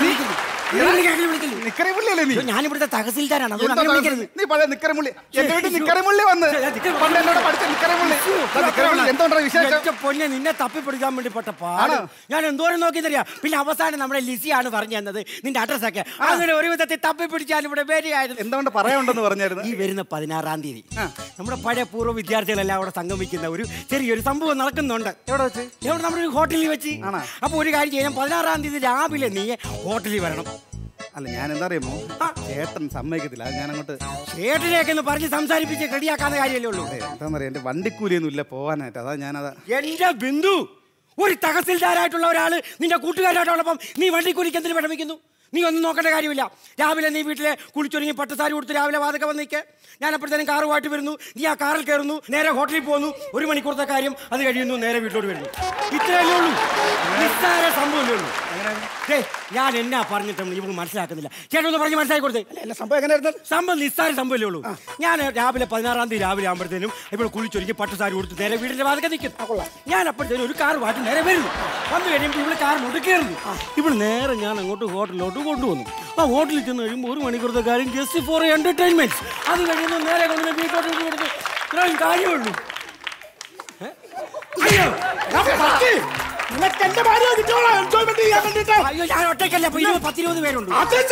നിക്കറി മുള്ളി അല്ലേ നീ ഞാൻ ഇവിടുത്തെ തഹസിൽദാരാണ് എന്താ അതുകൊണ്ട് അങ്ങനെ വിളിക്കരുത്. നീ പഴയ നിക്കറി മുള്ളി എന്റെ വീട്ടിൽ നിക്കറി മുള്ളി വന്ന് പണ്ട് എന്നോട് പഠിച്ച നിക്കറി മുള്ളി എടാ, നിക്കറി മുള്ളി എന്തോണ്ടാ വിശേഷം എന്റെ പൊന്നെ നിന്നെ തപ്പിപ്പിടിക്കാൻ വേണ്ടി പെട്ട പാട് ആണോ? ഞാൻ എന്തോരം നോക്കി തരിക പിന്നെ അവസാനം നമ്മുടെ ലിസിയാണ് പറഞ്ഞു തന്നത് നിന്റെ അഡ്രസ് ഒക്കെ അങ്ങനെ ഒരു വിധത്തിൽ തപ്പിപ്പിടിച്ചാൽ ഇവിടെ വരികയായിരുന്നു എന്തുകൊണ്ട് പറയാനുണ്ടെന്ന് പറഞ്ഞായിരുന്നു ഈ വരുന്ന പതിനാറാം തീയതി നമ്മുടെ പഴയ പൂർവ്വ വിദ്യാർത്ഥികളെല്ലാം അവിടെ സംഗമിക്കുന്ന ഒരു ചെറിയൊരു സംഭവം നടക്കുന്നുണ്ട് എവിടെ വെച്ച് എവിടെ നമ്മുടെ ഒരു ഹോട്ടലിൽ വെച്ച് അപ്പൊ ഒരു കാര്യം ചെയ്യാം പതിനാറാം തീയതി രാവിലെ നീ ഹോട്ടലിൽ വരണം അല്ല ഞാൻ എന്താ അറിയുമോ ചേട്ടൻ സമ്മതിക്കത്തില്ല അത് ഞാൻ അങ്ങോട്ട് ചേട്ടനെയൊക്കെ ഒന്ന് പറഞ്ഞ് സംസാരിപ്പിച്ച് റെഡിയാക്കാത്ത കാര്യമല്ലേ ഉള്ളൂ എന്താണെന്നറിയാം എന്റെ വണ്ടിക്കൂലിയൊന്നും ഇല്ല പോവാനായിട്ട് അതാ ഞാനതാ എന്റെ ബിന്ദു ഒരു തഹസിൽദാരായിട്ടുള്ള ഒരാള് നിന്റെ കൂട്ടുകാരായിട്ടുള്ളപ്പം നീ വണ്ടിക്കൂലിക്ക് എന്തിനു വിഷമിക്കുന്നു നീ ഒന്നും നോക്കേണ്ട കാര്യമില്ല രാവിലെ നീ വീട്ടിലെ കുളിച്ചൊരുങ്ങി പട്ടുസാരി കൊടുത്ത് രാവിലെ വാതൊക്കെ വന്ന് നിൽക്കെ ഞാൻ അപ്പോഴത്തേനും കാറുമായിട്ട് വരുന്നു നീ ആ കാറിൽ കയറുന്നു നേരെ ഹോട്ടലിൽ പോകുന്നു ഒരു മണിക്കൂറത്തെ കാര്യം അത് കഴിയുന്നു നേരെ വീട്ടിലോട്ട് വരുന്നു ഇത്രയല്ലേ ഉള്ളൂ നിസ്സാര സംഭവമല്ലേ ഉള്ളൂ ദേ, ഞാൻ എന്നാ പറഞ്ഞിട്ടും ഇവൾ മനസ്സിലാക്കുന്നില്ല ചേട്ടൻ ഒന്ന് പറഞ്ഞ് മനസ്സിലാക്കി കൊടുത്തേ അല്ല സംഭവം എങ്ങനെ സംഭവം നിസ്സാര സംഭവമല്ലേ ഉള്ളൂ ഞാൻ രാവിലെ പതിനാറാം തീയതി രാവിലെ ആകുമ്പോഴത്തേനും ഇപ്പോൾ കുളിച്ചൊരുക്കി പട്ടുസാരി കൊടുത്ത് നേരെ വീടിന്റെ വാതൊക്കെ നിൽക്കും ഞാൻ അപ്പോഴത്തേനും ഒരു കാർ മാറ്റി നേരെ വരുന്നു വന്നു കഴിയുമ്പോൾ ഇവള് കാർ മുടുക്കേറുന്നു ഇവള് നേരെ ഞാൻ അങ്ങോട്ട് ഹോട്ടലിലോട്ട് കൊണ്ടുവന്നു ആ ഹോട്ടലിൽ ചെന്ന് കഴിയുമ്പോൾ ഒരു മണിക്കൂറത്തെ കാര്യം ജസ്റ്റ് ഫോർ എന്റർടൈൻമെന്റ് അത് കഴിയുമ്പോൾ നേരെ കൊണ്ട് വീട്ടിലോട്ട് കൊണ്ട് കൊടുത്തു ഇത്രയും കാര്യമുള്ളൂ ഏ? അയ്യോ ഞാൻ പറ്റി. നിനക്ക് എന്റെ ഭാര്യ കിട്ടിയോളാം എൻജോയ്മെന്റ് ചെയ്യാൻ വേണ്ടിട്ട് അയ്യോ ഞാൻ ഒറ്റയ്ക്കല്ല അപ്പൊ ഇരുപത് പത്തിരുപത് പേരുണ്ട്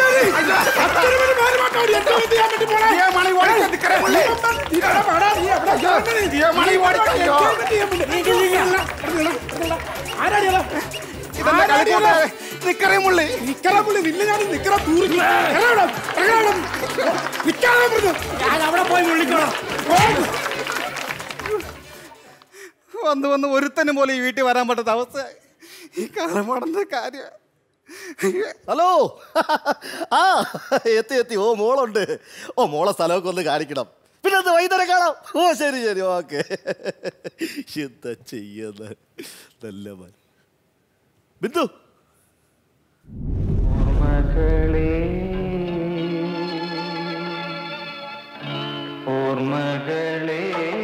നിക്കറി മുള്ളി നിക്കറ പുള്ളി നിന്നെ ഞാൻ നിക്കറ തൂറി ഇറങ്ങണം, ഇറങ്ങണം. നിക്കാതെ പറഞ്ഞു. ഞാൻ അവിടെ പോയി വിളിക്കണം വന്ന് വന്ന് ഒരുത്തനും പോലെ ഈ വീട്ടിൽ വരാൻ പറ്റാത്ത അവസ്ഥ ഈ കാലമാടന്റെ കാര്യം ഹലോ ആ എത്തി എത്തി ഓ മോളുണ്ട് ഓ മോളെ സ്ഥലമൊക്കെ ഒന്ന് കാണിക്കണം പിന്നെ അത് വൈകുന്നേരം കാണാം ഓ ശരി ശരി ഓക്കെ എന്താ ചെയ്യുന്ന നല്ല മൻ ബിന്ദു ഓർമ്മകളെ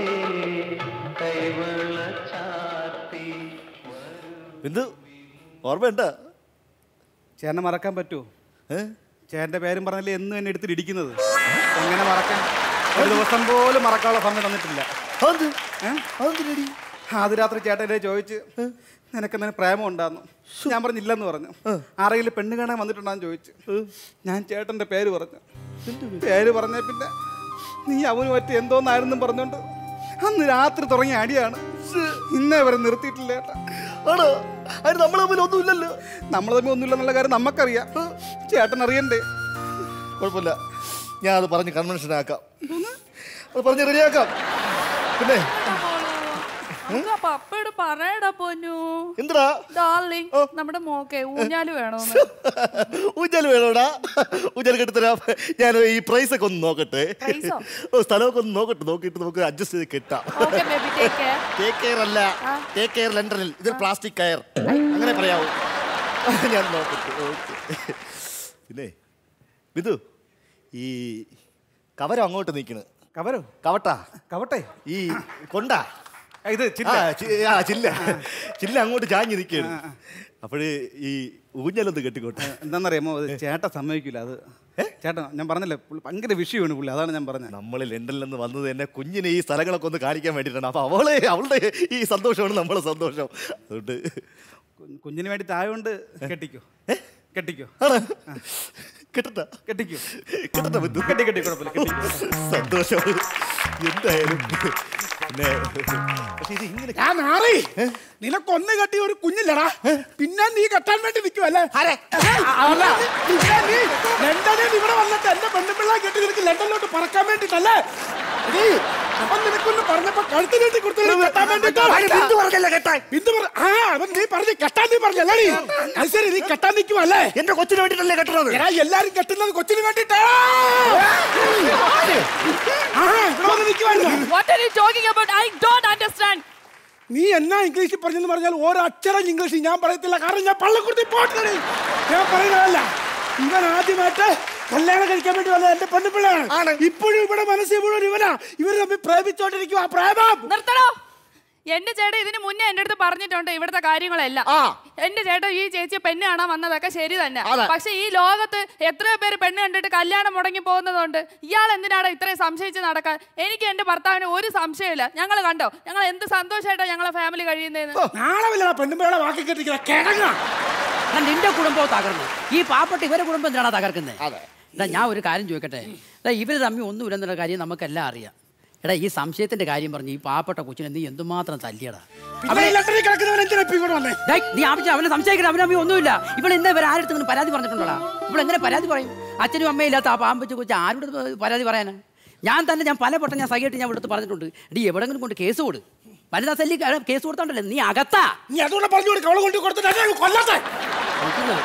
കൈവള ചാത്തി ബിന്ദു ഓർമ്മയുണ്ട ചേട്ടനെ മറക്കാൻ പറ്റുമോ ചേട്ടന്റെ പേരും പറഞ്ഞല്ലേ എന്നും എന്നെ എടുത്തിട്ട് ഇടിക്കുന്നത് എങ്ങനെ മറക്കാൻ ഒരു ദിവസം പോലും മറക്കാനുള്ള സമയം തന്നിട്ടില്ല ഏ? ആദ്യ രാത്രി ചേട്ടൻ എന്നെ ചോദിച്ച് നിനക്ക് എന്തെങ്കിലും പ്രേമം ഉണ്ടായിരുന്നു ഞാൻ പറഞ്ഞില്ലെന്ന് പറഞ്ഞു ആരെങ്കിലും പെണ്ണ് കാണാൻ വന്നിട്ടുണ്ടാന്ന് ചോദിച്ചു ഞാൻ ചേട്ടന്റെ പേര് പറഞ്ഞു പേര് പറഞ്ഞ പിന്നെ നീ അവന് പറ്റി എന്തോന്നായിരുന്നു പറഞ്ഞോണ്ട് അന്ന് രാത്രി തുടങ്ങിയ അടിയാണ് ഇന്നേ വരെ നിർത്തിയിട്ടില്ല ചേട്ടാ ആണോ അതിന് നമ്മൾ തമ്മിൽ ഒന്നുമില്ലല്ലോ നമ്മൾ തമ്മിൽ ഒന്നുമില്ല എന്നുള്ള കാര്യം നമുക്കറിയാം ചേട്ടൻ അറിയണ്ടേ കുഴപ്പമില്ല ഞാൻ അത് പറഞ്ഞ് കൺവെൻഷൻ ആക്കാം അത് പറഞ്ഞ് റെഡിയാക്കാം പിന്നെ നമുക്ക് ആ പപ്പയോട് പറയടാ പൊന്നു എന്തിനാ ഡാർലിംഗ് നമ്മുടെ മോക്കെ ഊഞ്ഞാല് വേണോന്ന് ഊഞ്ഞാൽ വേണോടാ ഊഞ്ഞാൽ കെട്ടിത്തരാം ഞാൻ ഈ പ്രൈസ് ഒക്കെ ഒന്ന് നോക്കട്ടെ പ്രൈസോ? ഓ സ്ഥലമൊക്കെ ഒന്ന് നോക്കട്ടെ നോക്കിയിട്ട് നമുക്ക് അഡ്ജസ്റ്റ് ചെയ്ത് കെട്ടാം okay baby take care take care അല്ല ടേക്ക് കെയർ ലണ്ടനിൽ ഇത് പ്ലാസ്റ്റിക് കയർ അങ്ങനെ പറയാവൂ ഞാൻ നോക്കട്ടെ ഓക്കെ പിന്നെ ബിന്ദു ഈ കവരം അങ്ങോട്ട് നിൽക്കണ് കവരോ കവട്ടാ കവട്ടെ ഈ കൊണ്ടാ ഇത് ചില്ല. ആ, ചി- ആ ചില്ല ചില്ല അങ്ങോട്ട് ചാഞ്ഞ് നിൽക്കുകയാണ് അപ്പോഴ് ഈ ഊഞ്ഞലൊന്ന് കെട്ടിക്കോട്ടെ എന്താണെന്നറിയാമോ അത് ചേട്ടൻ സമ്മതിക്കില്ല അത് ചേട്ടൻ ഞാൻ പറഞ്ഞില്ലേ പുള്ളി ഭയങ്കര വിഷയമാണ് പുള്ളി അതാണ് ഞാൻ പറഞ്ഞത് നമ്മൾ ലണ്ടനിൽ നിന്ന് വന്നത് തന്നെ കുഞ്ഞിനെ ഈ സ്ഥലങ്ങളൊക്കെ ഒന്ന് കാണിക്കാൻ വേണ്ടിയിട്ടാണ് അപ്പൊ അവളെ അവളുടെ ഈ സന്തോഷമാണ് നമ്മളെ സന്തോഷം അതുകൊണ്ട് കു- കുഞ്ഞിന് വേണ്ടിയിട്ട് ആയതുകൊണ്ട് കെട്ടിക്കോ കെട്ടിക്കോ കെട്ടട്ടാ കെട്ടിക്കോ കെട്ടട്ടാ ബിന്ദു കെട്ടി കെട്ടി കുഴപ്പമില്ല കെട്ടിക്കോ സന്തോഷം എന്തായാലും പിന്നെ പക്ഷെ ഇത് ഇങ്ങനെ ഞാൻ നാറി നിനക്കൊന്ന് കെട്ടി ഒരു കുഞ്ഞില്ലടാ പിന്നെ നീ കെട്ടാൻ വേണ്ടി നിൽക്കുവല്ലേ അല്ല പിന്നെ നീ ലണ്ടനിൽ ഇവിടെ വന്നിട്ട് എന്റെ പെണ്ണുപിള്ള കെട്ടി നിനക്ക് ലണ്ടനിലോട്ട് പറക്കാൻ വേണ്ടിട്ടല്ലേ നീ അവൻ നിനക്കൊന്ന് പറഞ്ഞപ്പോ കഴുത്ത് നീട്ടി കൊടുത്തു കെട്ടാൻ വേണ്ടിട്ടോ ബിന്ദു പറഞ്ഞല്ലേ കെട്ടാൻ ബിന്ദു പറ- ആ അവൻ നീ പറഞ്ഞ് കെട്ടാൻ നീ പറഞ്ഞല്ലേ നീ അത് ശരി നീ കെട്ടാൻ നിൽക്കുവല്ലേ എന്റെ കൊച്ചിന് വേണ്ടിട്ടല്ലേ കെട്ടുന്നത് എടാ എല്ലാരും കെട്ടുന്നത് കൊച്ചിന് വേണ്ടിട്ടാ ആഹാ ഇവിടെ വന്ന് നിൽക്കുവായിരുന്നു What are you talking about? I don't understand. നീ എന്നാ ഇംഗ്ലീഷിൽ പറഞ്ഞെന്ന് പറഞ്ഞാൽ ഒരക്ഷരം ഇംഗ്ലീഷ് ഞാൻ പറയത്തില്ല കാരണം ഞാൻ പള്ളക്കുട്ടി പോട്ടണേ ഞാൻ പറയുന്നതല്ല ഇവൻ ആദ്യമായിട്ട് കല്യാണം കഴിക്കാൻ വേണ്ടി വന്നത് എന്റെ പെണ്ണുപിള്ളയാണ് ഇപ്പോഴും ഇവിടെ മനസ്സിൽ മുഴുവൻ ഇവനാ ഇവർ തമ്മിൽ പ്രേമിച്ചോണ്ടിരിക്കുക പ്രേമം നിർത്തണോ എന്റെ ചേട്ടൻ ഇതിന് മുന്നേ എന്റെ അടുത്ത് പറഞ്ഞിട്ടുണ്ട് ഇവിടുത്തെ കാര്യങ്ങളെല്ലാം എന്റെ ചേട്ടൻ ഈ ചേച്ചിയെ പെണ്ണ് കാണാൻ വന്നതൊക്കെ ശരി തന്നെ പക്ഷെ ഈ ലോകത്ത് എത്രയോ പേര് പെണ്ണ് കണ്ടിട്ട് കല്യാണം മുടങ്ങി പോകുന്നതുകൊണ്ട് ഇയാൾ എന്തിനാണ് ഇത്രയും സംശയിച്ച് നടക്കാൻ എനിക്ക് എന്റെ ഭർത്താവിന് ഒരു സംശയമില്ല ഞങ്ങൾ കണ്ടോ ഞങ്ങൾ എന്ത് സന്തോഷമായിട്ടാണ് ഞങ്ങളെ ഫാമിലി കഴിയുന്നതെന്ന് നാളെ വല്ല പെണ്ണുമ്പേളെ വാക്കി കെട്ടിക്കുന്ന കിഴങ്ങ എടാ, നിന്റെ കുടുംബവും തകർന്നു ഈ പാവപ്പെട്ട ഇവരെ കുടുംബം എന്തിനാണ് തകർക്കുന്നത് എടാ ഞാൻ ഒരു കാര്യം ചോദിക്കട്ടെ എടാ ഇവര് തമ്മിൽ ഒന്നുമില്ലെന്നുള്ള കാര്യം നമുക്കെല്ലാം അറിയാം എടാ ഈ സംശയത്തിന്റെ കാര്യം പറഞ്ഞ് ഈ പാവപ്പെട്ട കൊച്ചിനെ നീ എന്തുമാത്രം തല്ലിയടാ പിന്നെ ഈ ലണ്ടനിൽ കിടക്കുന്നവൻ എന്തിനാ ഇപ്പൊ ഇങ്ങോട്ട് വന്നേ ഡേയ്, നീ ആവശ്യം അവനെ സംശയിക്കണം അവനെ തമ്മിൽ ഒന്നുമില്ല ഇവിടെ ഇന്നേ ഇവർ ആരുടെ അടുത്ത് പരാതി പറഞ്ഞിട്ടുണ്ടോടാ ഇവിടെ എങ്ങനെ പരാതി പറയും അച്ഛനും അമ്മയും ഇല്ലാത്ത ആ പാമ്പച്ച് കൊച്ചു ആരുടെ അടുത്ത് പരാതി പറയാനാ ഞാൻ തന്നെ ഞാൻ പല വട്ടം ഞാൻ സഹിയായിട്ട് ഞാൻ ഇവിടുത്തെ പറഞ്ഞിട്ടുണ്ട് ഡി എവിടെങ്കിലും കൊണ്ട് കേസ് കൊടു വനിതാ സെല്ലി കേസ് കൊടുത്തോണ്ടല്ലേ നീ അകത്താ നീ അതുകൊണ്ട് പറഞ്ഞു കൊടുക്കുക അവളെ കൊണ്ട് കൊടുത്തിട്ട് എന്നെ അങ്ങ് കൊല്ലട്ടെ കൊടുക്കുന്നത്.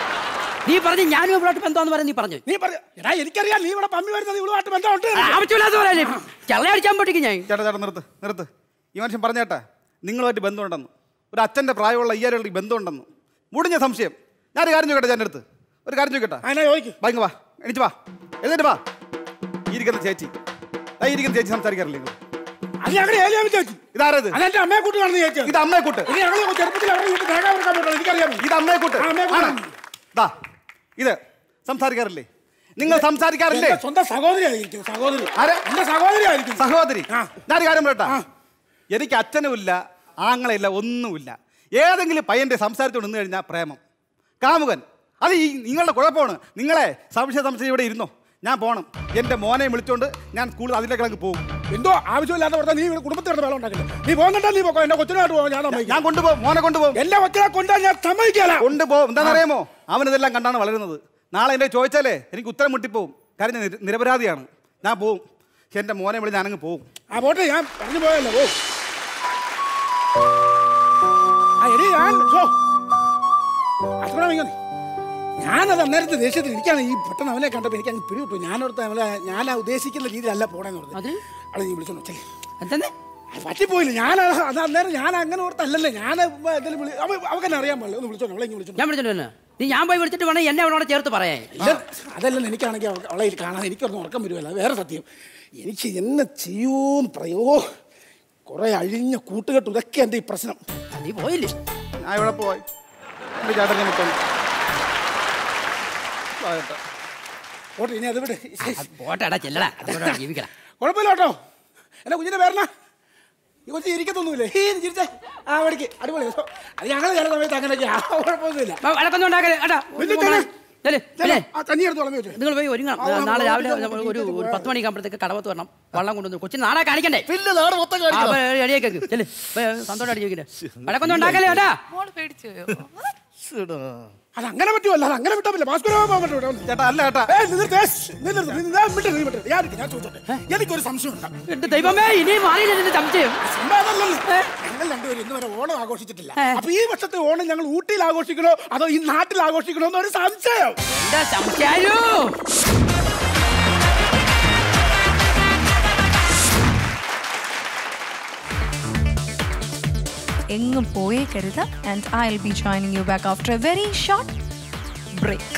നീ പറഞ്ഞു ഞാനും ഇവിടോട്ട് ബന്ധമെന്ന് പറയാൻ നീ പറഞ്ഞു നീ പറ എടാ എനിക്കറിയാം നീ ഇവിടെ പമ്മി വരുന്നത് ഇവളുമായിട്ട് ബന്ധമുണ്ട് ആ, ആവശ്യമില്ലാത്ത പറയാനേ ചള്ളയടിക്കാൻ പൊട്ടിക്കും ഞാൻ ചേട്ടാ ചേട്ടാ നിർത്ത് നിർത്ത് ഈ മനുഷ്യൻ പറഞ്ഞേട്ടാ നിങ്ങളുമായിട്ട് ബന്ധമുണ്ടെന്ന് ഒരു അച്ഛൻ്റെ പ്രായമുള്ള അയ്യാരുടെ ബന്ധമുണ്ടെന്ന് മുടിഞ്ഞ സംശയം ഞാനൊരു കാര്യം ചോദിക്കട്ടെ ചേട്ടൻ്റെ അടുത്ത് ഒരു കാര്യം ചോദിക്കട്ടെ അതിനാ ചോദിക്കും ബാങ്ക് വാ എണീച്ച് വാ എഴുന്നേറ്റ് വാ ഈ ഇരിക്കുന്ന ചേച്ചി ദാ ഈ ഇരിക്കുന്ന ചേച്ചി സംസാരിക്കാറില്ല നിങ്ങൾ അത് ഞങ്ങളുടെ ഏലിയാമി ചേച്ചി ഇതാരത് അതെന്റെ അമ്മയെ കൂട്ട് കാണുന്ന ചേച്ചി ഇത് അമ്മയെ കൂട്ട് ഇത് ഞങ്ങൾ ചെറുപ്പത്തിൽ അവരുടെ വീട്ടിൽ തേങ്ങ കൊടുക്കാൻ പോയിട്ടുണ്ട് എനിക്കറിയാം ഇത് അമ്മയെ കൂട്ട് ആ, അമ്മയെ കൂട്ട്. ആണ്. ദാ ഇത് സംസാരിക്കാറില്ലേ നിങ്ങൾ സംസാരിക്കാറില്ലേ എന്റെ സ്വന്തം സഹോദരിയായിരിക്കും സഹോദരി ആരെ? എന്റെ സഹോദരിയായിരിക്കും സഹോദരി ആ. ഞാനൊരു കാര്യം പറയട്ടെ എനിക്ക് അച്ഛനുമില്ല ആങ്ങളയില്ല ഒന്നുമില്ല ഏതെങ്കിലും പയ്യന്റെ സംസാരിച്ചുകൊണ്ട് നിന്ന് കഴിഞ്ഞാൽ പ്രേമം കാമുകൻ അത് ഈ നിങ്ങളുടെ കുഴപ്പമാണ് നിങ്ങളെ സംശയ സംശയം ഇവിടെ ഇരുന്നോ ഞാൻ പോണം എൻ്റെ മോനെ വിളിച്ചോണ്ട് ഞാൻ സ്കൂളിൽ അതിലേക്ക് അങ്ങ് പോകും എന്തോ ആവശ്യമില്ലാത്ത പറഞ്ഞാൽ നീ ഇവിടെ കുടുംബത്തിൽ കിടന്ന് വേളം ഉണ്ടാക്കില്ല നീ പോകുന്നുണ്ടോ നീ പോക്കോ എന്റെ കൊച്ചിനായിട്ട് പോകാൻ ഞാൻ സമ്മതിക്കില്ല. ഞാൻ കൊണ്ടുപോകും മോനെ കൊണ്ടുപോകും എന്റെ കൊച്ചിനെ കൊണ്ടാ ഞാൻ സമ്മതിക്കല കൊണ്ടുപോകും എന്താണെന്നറിയാമോ അവനിതെല്ലാം കണ്ടാണ് വളരുന്നത് നാളെ എന്നെ ചോദിച്ചാലേ എനിക്ക് ഉത്തരം മുട്ടിപ്പോവും കാര്യം ഞാൻ നിര- നിരപരാധിയാണ് ഞാൻ പോവും പക്ഷെ എൻ്റെ മോനെ വിളി ഞാനങ്ങ് പോകും ആ പോട്ടെ ഞാൻ പറഞ്ഞു പോയല്ലോ ഓ ആ എടി ഞാൻ ഷോ അത്ര ഇങ്ങനെ ഞാനത് അന്നേരത്തെ ദേഷ്യത്തിൽ എനിക്കാണ് ഈ പെട്ടെന്ന് അവനെ കണ്ടപ്പോൾ എനിക്ക് അങ്ങ് പിടിവിട്ടു ഞാനോർത്ത് അവനെ ഞാൻ ആ ഉദ്ദേശിക്കുന്ന രീതിയിലല്ല പോണെന്ന് പറഞ്ഞു അത് അവളെ നീ വിളിച്ചോണ്ട് വെച്ചേ എന്തെന്ന് അത് പറ്റിപ്പോയില്ല ഞാൻ അത് അന്നേരം ഞാൻ അങ്ങനെ ഓർത്തല്ലല്ലേ ഞാൻ എന്തെങ്കിലും വിളി അവ അവക്കെന്നെ അറിയാൻ പാടില്ല ഒന്ന് വിളിച്ചോണ്ട് അവളെ ഇങ്ങ് വിളിച്ചോണ്ട് ഞാൻ വിളിച്ചിട്ട് വന്നെ നീ ഞാൻ പോയി വിളിച്ചിട്ട് വേണേ എന്നെ അവനോട് ചേർത്ത് പറയാൻ ഇല്ല അതല്ലെന്ന് എനിക്കാണെങ്കിൽ അവ- അവളെ ഇത് കാണാൻ എനിക്കൊന്നും ഉറക്കം വരുമല്ല അത് വേറെ സത്യം എനിക്ക് എന്നെ ചെയ്യൂന്ന് പറയോ കുറെ അഴിഞ്ഞ കൂട്ടുകെട്ട് ഇതൊക്കെ എൻ്റെ ഈ പ്രശ്നം നീ പോയില്ലേ ഞാൻ ഇവിടെ പോയി എൻ്റെ ചേട്ടനെ മുത്തോളൂ ആകട്ടെ. ഓട്ടെ ഇനി അത് വിട് പോട്ടെടാ ചെല്ലടാ അതുകൊണ്ടാണ് ജീവിക്കണം കുഴപ്പമില്ല കേട്ടോ എന്നെ കുഞ്ഞിന്റെ പേരണ ഈ കൊച്ചു ഇരിക്കത്തൊന്നുമില്ലേ ഈ ചിരിച്ചേ ആ വടിക്ക് അടിപൊളി അത് ഞങ്ങൾ ചില സമയത്ത് അങ്ങനെയൊക്കെ ആ കുഴപ്പമൊന്നുമില്ല വഴക്കൊന്നും ഉണ്ടാക്കരുത് കേട്ടാ പിന്നെ ചെല്ല്. ചെല്ല്, ചെല്ല്. ആ കഞ്ഞി എടുത്ത് വളമി വെച്ചു നിങ്ങൾ പോയി ഒരുങ്ങണം ആ, ആ, നാളെ രാവിലെ ആ, നമ്മൾ ഒരു ഒരു പത്ത് മണിക്കാകുമ്പോഴത്തേക്ക് കടവത്ത് വരണം വെള്ളം കൊണ്ടുവന്ന് കൊച്ചിന് നാളെ കാണിക്കണ്ടേ പിന്നെ നാളെ മൊത്തം കാണിക്കണം. റെഡിയാക്കി ചെല്ല് സന്തോഷമായിട്ട് ജീവിക്കണ്ടേ വഴക്കൊന്നും ഉണ്ടാക്കല്ലേ കേട്ടാ മോള് പേടിച്ചു പോയോ ശ്ശെടാ. അത് അങ്ങനെ പറ്റുമല്ല അത് അങ്ങനെ വിട്ടാ പറ്റില്ല ഭാസ്കര പോകാൻ പറ്റുമോ ചേട്ടാ അല്ല ചേട്ടാ ഏയ്, നിർത്ത്, ഏയ്, നിർത്ത്, നിർത്ത്, ഞാൻ വിട്ടു, നീ വിട്ടു. ഞാൻ ഞാൻ ചോദിച്ചോട്ടെ എനിക്കൊരു സംശയമുണ്ട് എന്റെ ദൈവമേ ഇനിയും മാറിയില്ല നിന്റെ സംശയം സംഭവം അതല്ലല്ലോ. ഞങ്ങൾ രണ്ടുപേരും ഇന്ന് വരെ ഓണം ആഘോഷിച്ചിട്ടില്ല അപ്പൊ ഈ വർഷത്തെ ഓണം ഞങ്ങൾ ഊട്ടിയിൽ ആഘോഷിക്കണോ അതോ ഈ നാട്ടിൽ ആഘോഷിക്കണോ എന്നൊരു സംശയം എന്റെ സംശയം എങ്ങും പോയേക്കരുത് and I will be joining you back after a very short break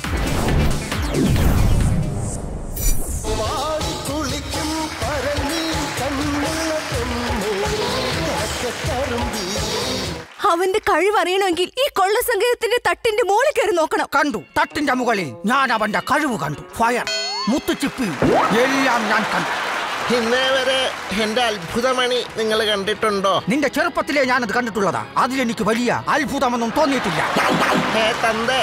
കുളിക്കും പരങ്ങി കണ്ണുള്ള പെണ്ണേ കറുമ്പി അവന്റെ കഴിവറിയണമെങ്കിൽ ഈ കൊള്ളസംഗീതത്തിന്റെ തട്ടിന്റെ മുകളിൽ കയറി നോക്കണം കണ്ടു തട്ടിന്റെ മുകളിൽ ഞാൻ അവന്റെ കഴിവ് കണ്ടു ഫയർ മുത്തുച്ചിപ്പി എല്ലാം ഞാൻ കണ്ടു ഇന്നേ വരെ എന്റെ അത്ഭുതമണി നിങ്ങൾ കണ്ടിട്ടുണ്ടോ നിന്റെ ചെറുപ്പത്തിലേ ഞാനത് കണ്ടിട്ടുള്ളതാ അതിലെനിക്ക് വലിയ അത്ഭുതമൊന്നും തോന്നിയിട്ടില്ല ഏ തന്തേ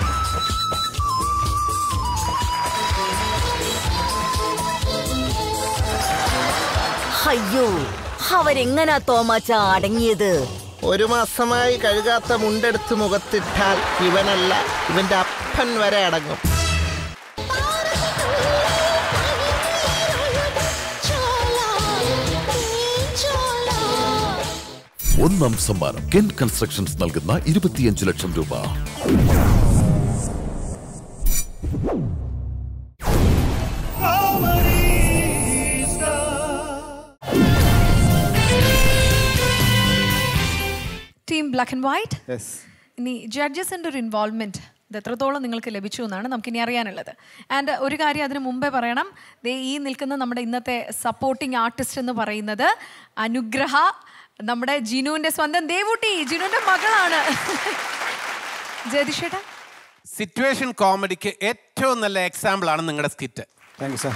അയ്യോ അവരെങ്ങനാ തോമാച്ച അടങ്ങിയത് ഒരു മാസമായി കഴുകാത്ത മുണ്ടെടുത്ത് മുഖത്തിട്ടാൽ ഇവനല്ല ഇവന്റെ അപ്പൻ വരെ അടങ്ങും ഒന്നാം സമ്മാനം കെൻ കൺസ്ട്രക്ഷൻസ് നൽകുന്ന ഇരുപത്തിയഞ്ച് ലക്ഷം രൂപ ടീം ബ്ലാക്ക് ആൻഡ് വൈറ്റ് ഇനി ജഡ്ജസിന്റെ ഒരു ഇൻവോൾവ്മെന്റ് ഇത് എത്രത്തോളം നിങ്ങൾക്ക് ലഭിച്ചു എന്നാണ് നമുക്കിനി അറിയാനുള്ളത് ആൻഡ് ഒരു കാര്യം അതിന് മുമ്പേ പറയണം ദേ ഈ നിൽക്കുന്ന നമ്മുടെ ഇന്നത്തെ സപ്പോർട്ടിംഗ് ആർട്ടിസ്റ്റ് എന്ന് പറയുന്നത് അനുഗ്രഹ നമ്മുടെ ജിനുവിന്റെ സ്വന്തം ദേവൂട്ടി ജിനുവിന്റെ മകളാണ് ജയതിഷേട്ടാ സിറ്റുവേഷൻ കോമഡിക്ക് ഏറ്റവും നല്ല എക്സാമ്പിൾ ആണ് നിങ്ങളുടെ സ്കിറ്റ് താങ്ക് യു സാർ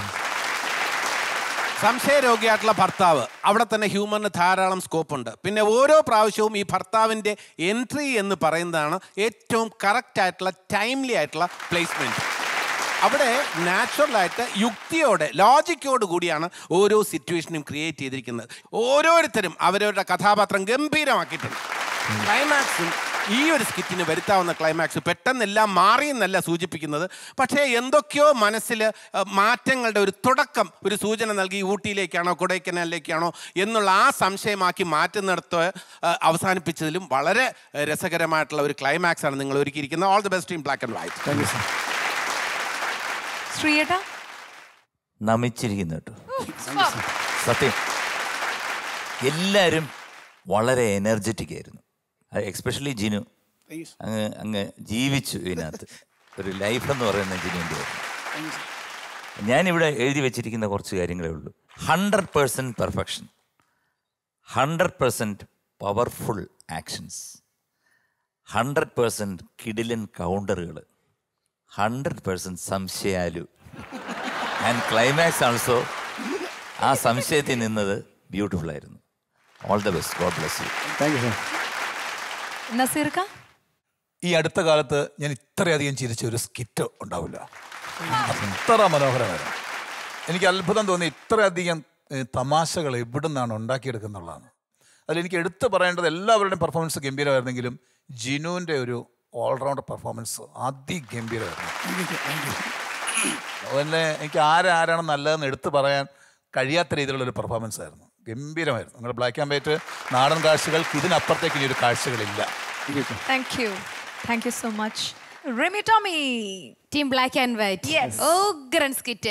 സംശയരോഗിയായിട്ടുള്ള ഭർത്താവ് അവിടെ തന്നെ ഹ്യൂമറിന് ധാരാളം സ്കോപ്പ് ഉണ്ട് പിന്നെ ഓരോ പ്രാവശ്യവും ഈ ഭർത്താവിൻ്റെ എൻട്രി എന്ന് പറയുന്നതാണ് ഏറ്റവും കറക്റ്റ് ആയിട്ടുള്ള ടൈംലി ആയിട്ടുള്ള പ്ലേസ്മെൻറ്റ് അവിടെ നാച്ചുറലായിട്ട് യുക്തിയോടെ ലോജിക്കോട് കൂടിയാണ് ഓരോ സിറ്റുവേഷനും ക്രിയേറ്റ് ചെയ്തിരിക്കുന്നത് ഓരോരുത്തരും അവരവരുടെ കഥാപാത്രം ഗംഭീരമാക്കിയിട്ടുണ്ട് ക്ലൈമാക്സും ഈ ഒരു സ്കിറ്റിന് വരുത്താവുന്ന ക്ലൈമാക്സ് പെട്ടെന്നെല്ലാം മാറി എന്നല്ല സൂചിപ്പിക്കുന്നത് പക്ഷേ എന്തൊക്കെയോ മനസ്സിൽ അഹ്, മാറ്റങ്ങളുടെ ഒരു തുടക്കം ഒരു സൂചന നൽകി ഊട്ടിയിലേക്കാണോ കൊടൈക്കനാലിലേക്കാണോ എന്നുള്ള ആ സംശയമാക്കി മാറ്റുന്നിടത്ത് അഹ്, അവസാനിപ്പിച്ചതിലും വളരെ അഹ്, രസകരമായിട്ടുള്ള ഒരു ക്ലൈമാക്സ് ആണ് നിങ്ങൾ ഒരുക്കിയിരിക്കുന്നത് all the best in black and white thank you sir ശ്രീയേട്ടാ നമിച്ചിരിക്കുന്നു കേട്ടോ സത്യം എല്ലാവരും വളരെ എനർജറ്റിക് ആയിരുന്നു എക്സ്പെഷ്യലി ജിനു അങ്ങ് അങ്ങ് ജീവിച്ചു ഇതിനകത്ത് ഒരു ലൈഫ് എന്ന് പറയുന്ന ജിനുവിൻ്റെ ഞാനിവിടെ എഴുതി വെച്ചിരിക്കുന്ന കുറച്ച് കാര്യങ്ങളേ ഉള്ളൂ hundred percent perfection hundred percent powerful actions hundred percent കിടിലൻ കൗണ്ടറുകൾ ഹൺഡ്രഡ് പേഴ്സൻറ്റ് സംശയാലു ആൻഡ് ക്ലൈമാക്സ് ആൾസോ ആ സംശയത്തിൽ നിന്നത് ബ്യൂട്ടിഫുൾ ആയിരുന്നു all the best god bless you thank you sir നസീർക്ക ഈ അടുത്ത കാലത്ത് ഞാൻ ഇത്രയധികം ചിരിച്ച ഒരു സ്കിറ്റ് ഉണ്ടാവില്ല അത്ര മനോഹരമായിരുന്നു എനിക്ക് അത്ഭുതം തോന്നി ഇത്രയധികം ഏഹ്, തമാശകൾ എവിടെ നിന്നാണ് ഉണ്ടാക്കിയെടുക്കുന്നുള്ളതാണ് അതിലെനിക്ക് എടുത്തു പറയേണ്ടത് എല്ലാവരുടെയും പെർഫോമൻസ് ഗംഭീരമായിരുന്നെങ്കിലും ജിനുവിൻ്റെ ഒരു ഓൾറൗണ്ട് പെർഫോമൻസ് അതിഗംഭീരമായിരുന്നു അതുപോലെ എനിക്ക് ആരാരാണ് നല്ലതെന്ന് എടുത്തു പറയാൻ കഴിയാത്ത രീതിയിലുള്ള ഒരു പെർഫോമൻസ് ആയിരുന്നു ഗംഭീരമായിരുന്നു നിങ്ങളുടെ ബ്ലാക്ക് ആൻഡ് വൈറ്റ് നാടൻ കാഴ്ചകൾക്ക് ഇതിനപ്പുറത്തേക്ക് ഇനി ഒരു കാഴ്ചകളില്ല thank you thank you so much Rimi Tomy team black and white oh grand skit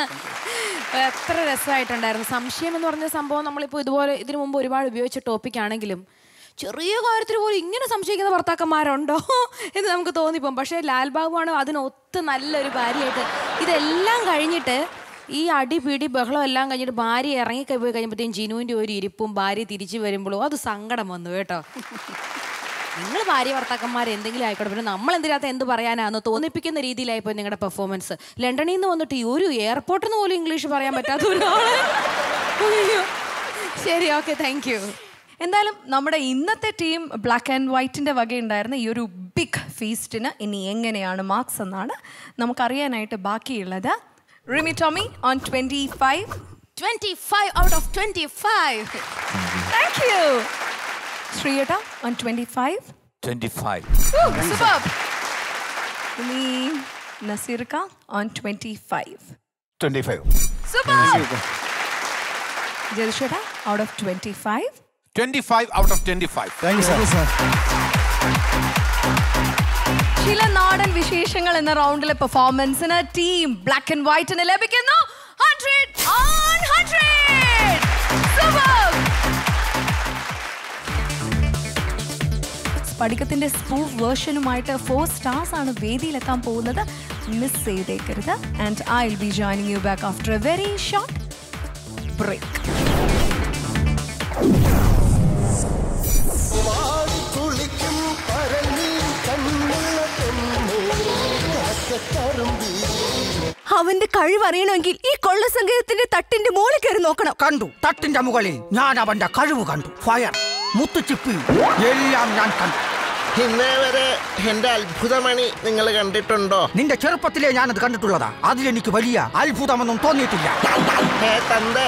എത്ര രസമായിട്ടുണ്ടായിരുന്നു സംശയം എന്ന് പറഞ്ഞ സംഭവം നമ്മളിപ്പോൾ ഇതുപോലെ ഇതിനു മുമ്പ് ഒരുപാട് ഉപയോഗിച്ച ടോപ്പിക് ആണെങ്കിലും ചെറിയ കാര്യത്തിൽ പോലും ഇങ്ങനെ സംശയിക്കുന്ന ഭർത്താക്കന്മാരുണ്ടോ എന്ന് നമുക്ക് തോന്നിപ്പോകും പക്ഷേ ലാൽ ബാബുവാണ് അതിനൊത്ത് നല്ലൊരു ഭാര്യയായിട്ട് ഇതെല്ലാം കഴിഞ്ഞിട്ട് ഈ അടി പിടി ബഹളം എല്ലാം കഴിഞ്ഞിട്ട് ഭാര്യ ഇറങ്ങി പോയി കഴിഞ്ഞപ്പോഴത്തേക്കും ജിനുവിൻ്റെ ഒരു ഇരിപ്പും ഭാര്യ തിരിച്ചു വരുമ്പോഴും അത് സങ്കടം വന്നു കേട്ടോ നിങ്ങൾ ഭാര്യ ഭർത്താക്കന്മാർ എന്തെങ്കിലും ആയിക്കോട്ടെ പിന്നെ നമ്മൾ എന്തിനകത്ത് എന്ത് പറയാനാന്ന് തോന്നിപ്പിക്കുന്ന രീതിയിലായിപ്പോയി നിങ്ങളുടെ പെർഫോമൻസ് ലണ്ടനിൽ നിന്ന് വന്നിട്ട് ഈ ഒരു എയർപോർട്ടിൽ നിന്ന് പോലും ഇംഗ്ലീഷ് പറയാൻ പറ്റാത്ത ഒരാള് അയ്യോ. ശരി ഓക്കെ താങ്ക് യു എന്തായാലും നമ്മുടെ ഇന്നത്തെ ടീം ബ്ലാക്ക് ആൻഡ് വൈറ്റിന്റെ വകയുണ്ടായിരുന്ന ഈ ഒരു ബിഗ് ഫീസ്റ്റിന് ഇനി എങ്ങനെയാണ് മാർക്സ് എന്നാണ് നമുക്കറിയാനായിട്ട് ബാക്കിയുള്ളത് Rimi Tomy on twenty five twenty five out of twenty five thank you ശ്രീയേട്ട on twenty five twenty five super ഇനി നസീർക്ക on twenty five twenty five super ജൽഷേട്ട out of twenty five twenty five out of twenty five thank you sir ചില നാടൻ വിശേഷങ്ങൾ എന്ന റൗണ്ടിലെ പെർഫോമൻസിന് ടീം ബ്ലാക്ക് ആൻഡ് വൈറ്റിന് ലഭിക്കുന്നു 100 on 100. Superb. സ്ഫടികത്തിന്റെ സ്പൂഫ് വേർഷനുമായിട്ട് ഫോർ സ്റ്റാർസ് ആണ് വേദിയിലെത്താൻ പോകുന്നത് miss ചെയ്തേക്കരുത് and I will be joining you back after a very short break കുളിക്കും പരങ്ങി കണ്ണുള്ള അവന്റെ കഴിവറിയണമെങ്കിൽ ഈ കൊള്ളസംഗീതത്തിന്റെ തട്ടിന്റെ മുകളിൽ കയറി നോക്കണം കണ്ടു തട്ടിന്റെ മുകളിൽ ഞാൻ അവന്റെ കഴിവ് കണ്ടു ഫയർ മുത്തുച്ചിപ്പി എല്ലാം ഞാൻ കണ്ടു ഇന്നേ വരെ എന്റെ അത്ഭുതമണി നിങ്ങൾ കണ്ടിട്ടുണ്ടോ നിന്റെ ചെറുപ്പത്തിലേ ഞാനത് കണ്ടിട്ടുള്ളതാ അതിലെനിക്ക് വലിയ അത്ഭുതമൊന്നും തോന്നിയിട്ടില്ല ഹേ തന്തേ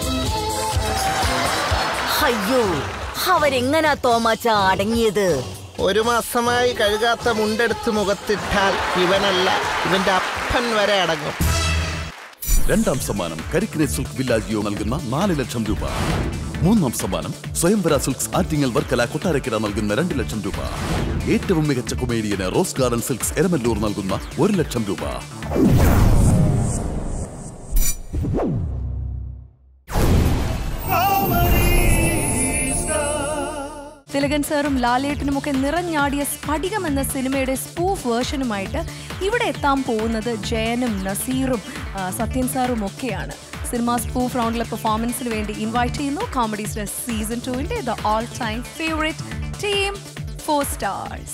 അയ്യോ അവരെങ്ങനാ തോമാച്ച അടങ്ങിയത് ഒരു മാസമായി കഴുകാത്ത മുണ്ടെടുത്ത് മുഖത്തിട്ടാൽ ഇവനല്ല ഇവന്റെ അപ്പൻ വരെ അടങ്ങും രണ്ടാം സമ്മാനം കരിക്കിനെ സിൽക്ക് വില്ലാജിയോ നൽകുന്ന നാല് ലക്ഷം രൂപ മൂന്നാം സമ്മാനം സ്വയംവര സിൽക്സ് ആറ്റിങ്ങൽ വർക്കല കൊട്ടാരക്കര നൽകുന്ന രണ്ട് ലക്ഷം രൂപ ഏറ്റവും മികച്ച കൊമേഡിയന് റോസ് ഗാർഡൻ സിൽക്സ് എരമല്ലൂർ നൽകുന്ന ഒരു ലക്ഷം രൂപ തിലകൻ സാറും ലാലേട്ടനുമൊക്കെ നിറഞ്ഞാടിയ സ്ഫടികം എന്ന സിനിമയുടെ സ്പൂഫ് വേർഷനുമായിട്ട് ഇവിടെ എത്താൻ പോകുന്നത് ജയനും നസീറും ആ, സത്യൻ സാറും ഒക്കെയാണ് സിനിമ സ്പൂഫ് റൗണ്ടിലെ പെർഫോമൻസിന് വേണ്ടി ഇൻവൈറ്റ് ചെയ്യുന്നു കോമഡി സ്റ്റാർ സീസൺ ടുവിൻ്റെ the all time favourite team four stars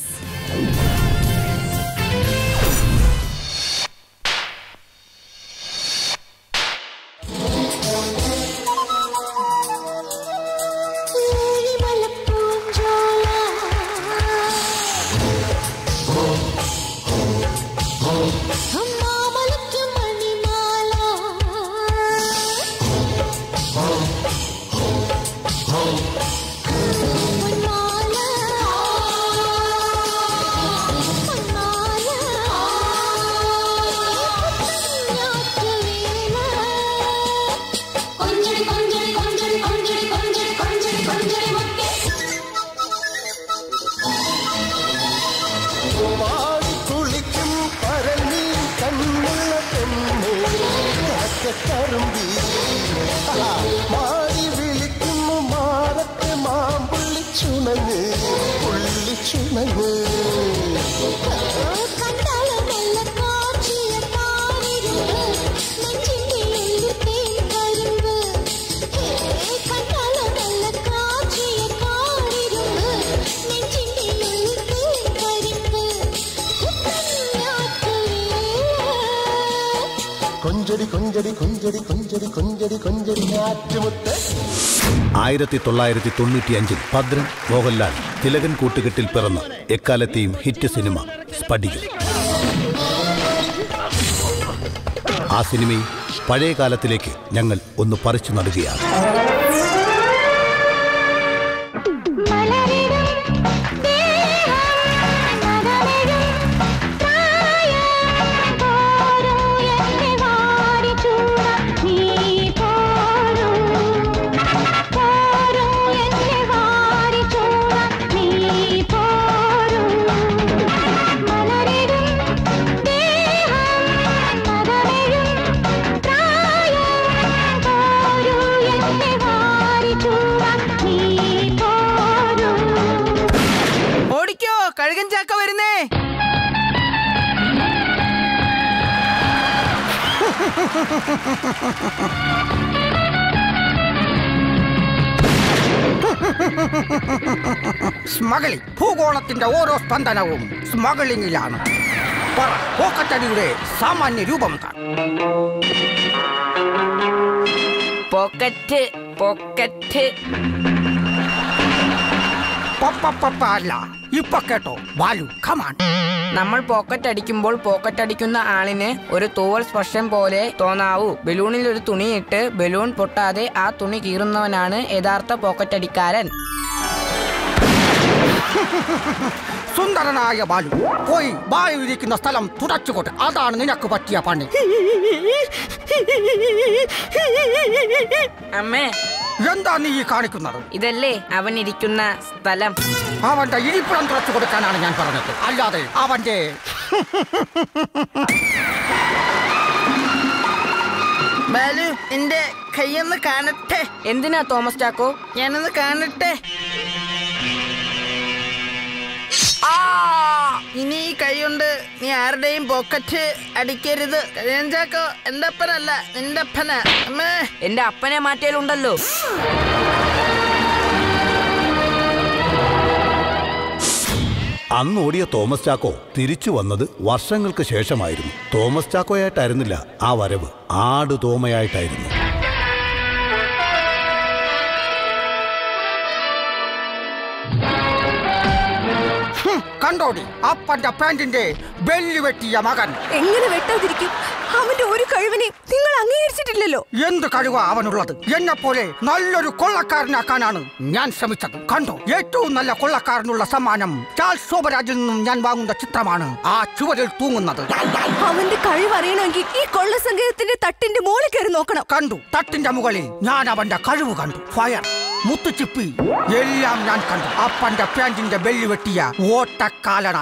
கொஞ்சடி கொஞ்சடி கொஞ்சடி கொஞ்சடி கொஞ்சடி கொஞ்சடி கொஞ்சடி முட்டை വാടി കുളിക്കും പരന്നീ കണ്ണുള്ള പെണ്ണേ കറുമ്പി മാടി വിളിക്കുന്നു മാറത്തെ മാമ്പുള്ളി ചുണങ്ങ് പുള്ളി ചുണങ്ങ് കൊഞ്ചടി കൊഞ്ചടി കൊഞ്ചടി കൊഞ്ചടി കൊഞ്ചടി കൊഞ്ചടി ആറ്റുമുത്ത് ആയിരത്തി തൊള്ളായിരത്തി തൊണ്ണൂറ്റി അഞ്ചിൽ ഭദ്രൻ മോഹൻലാൽ തിലകൻ കൂട്ടുകെട്ടിൽ പിറന്ന എക്കാലത്തെയും ഹിറ്റ് സിനിമ സ്പടികം ആ സിനിമയിൽ പഴയ കാലത്തിലേക്ക് ഞങ്ങൾ ഒന്ന് പറിച്ചു നടുകയാണ് ഓടിക്കോ കഴുകൻ ചാക്ക വരുന്നേ സ്മഗളിംഗ് ഭൂഗോളത്തിന്റെ ഓരോ സ്പന്ദനവും സ്മഗളിംഗിലാണ് പറ പോക്കറ്റടിയുടെ സാമാന്യ രൂപം താൻ പോക്കറ്റ് പോക്കറ്റ് പപ്പപ്പപ്പ അല്ല ഇപ്പൊ കേട്ടോ ബാലു കമാൺ നമ്മൾ പോക്കറ്റ് അടിക്കുമ്പോൾ പോക്കറ്റ് അടിക്കുന്ന ആളിന് ഒരു തൂവൽ സ്പർശം പോലെ തോന്നാവൂ ബലൂണിൽ ഒരു തുണിയിട്ട് ബലൂൺ പൊട്ടാതെ ആ തുണി കീറുന്നവനാണ് യഥാർത്ഥ പോക്കറ്റ് അടിക്കാരൻ സുന്ദരനായ ബാലു പോയി ബാലു ഇരിക്കുന്ന സ്ഥലം തുടച്ചുകൊട്ട് അതാണ് നിനക്ക് പറ്റിയ പണി അമ്മേ എന്താ നീ ഈ കാണിക്കുന്നത് ഇതല്ലേ അവൻ ഇരിക്കുന്ന സ്ഥലം അവന്റെ ഇരിപ്പിടം തുറച്ചു കൊടുക്കാനാണ് ഞാൻ പറഞ്ഞത് അല്ലാതെ അവന്റെ ബാലു എന്റെ കൈയൊന്ന് കാണട്ടെ എന്തിനാ തോമസ് ചാക്കോ ഞാനൊന്ന് കാണട്ടെ ആ ഇനി ഈ കൈ കൊണ്ട് നീ ആരുടെയും പോക്കറ്റ് അടിക്കരുത് കല്യാൺ ചാക്കോ എന്റെ അപ്പനല്ല നിന്റെ അപ്പനാ അമ്മേ എന്റെ അപ്പനെ മാറ്റിയാലുണ്ടല്ലോ അന്ന് ഓടിയ തോമസ് ചാക്കോ തിരിച്ചു വന്നത് വർഷങ്ങൾക്ക് ശേഷമായിരുന്നു തോമസ് ചാക്കോയായിട്ടായിരുന്നില്ല ആ വരവ് ആട് തോമയായിട്ടായിരുന്നു കണ്ടോടി അപ്പന്റെ പാന്റിന്റെ ബെല്ല് വെട്ടിയ മകൻ എങ്ങനെ വെട്ടാതിരിക്കും അവന്റെ ഒരു കഴിവിനെ നിങ്ങൾ അംഗീകരിച്ചിട്ടില്ലല്ലോ എന്ത് കഴിവാ അവനുള്ളത് എന്നെ പോലെ നല്ലൊരു കൊള്ളക്കാരനാക്കാനാണ് ഞാൻ ശ്രമിച്ചത് കണ്ടോ ഏറ്റവും നല്ല കൊള്ളക്കാരനുള്ള സമ്മാനം ചാൾസ് ശോഭരാജിൽ നിന്നും ഞാൻ വാങ്ങുന്ന ചിത്രമാണ് ആ ചുവരിൽ തൂങ്ങുന്നത് അവന്റെ കഴിവ് അറിയണമെങ്കിൽ ഈ കൊള്ള സംഗീതത്തിന്റെ തട്ടിന്റെ മുകളിൽ കയറി നോക്കണം കണ്ടു തട്ടിന്റെ മുകളിൽ ഞാൻ അവന്റെ കഴിവ് കണ്ടു ഫയർ മുത്തുച്ചിപ്പി എല്ലാം ഞാൻ കണ്ടു അപ്പന്റെ പാന്റിന്റെ ബെല്ല് വെട്ടിയ ഓട്ടക്കാലണ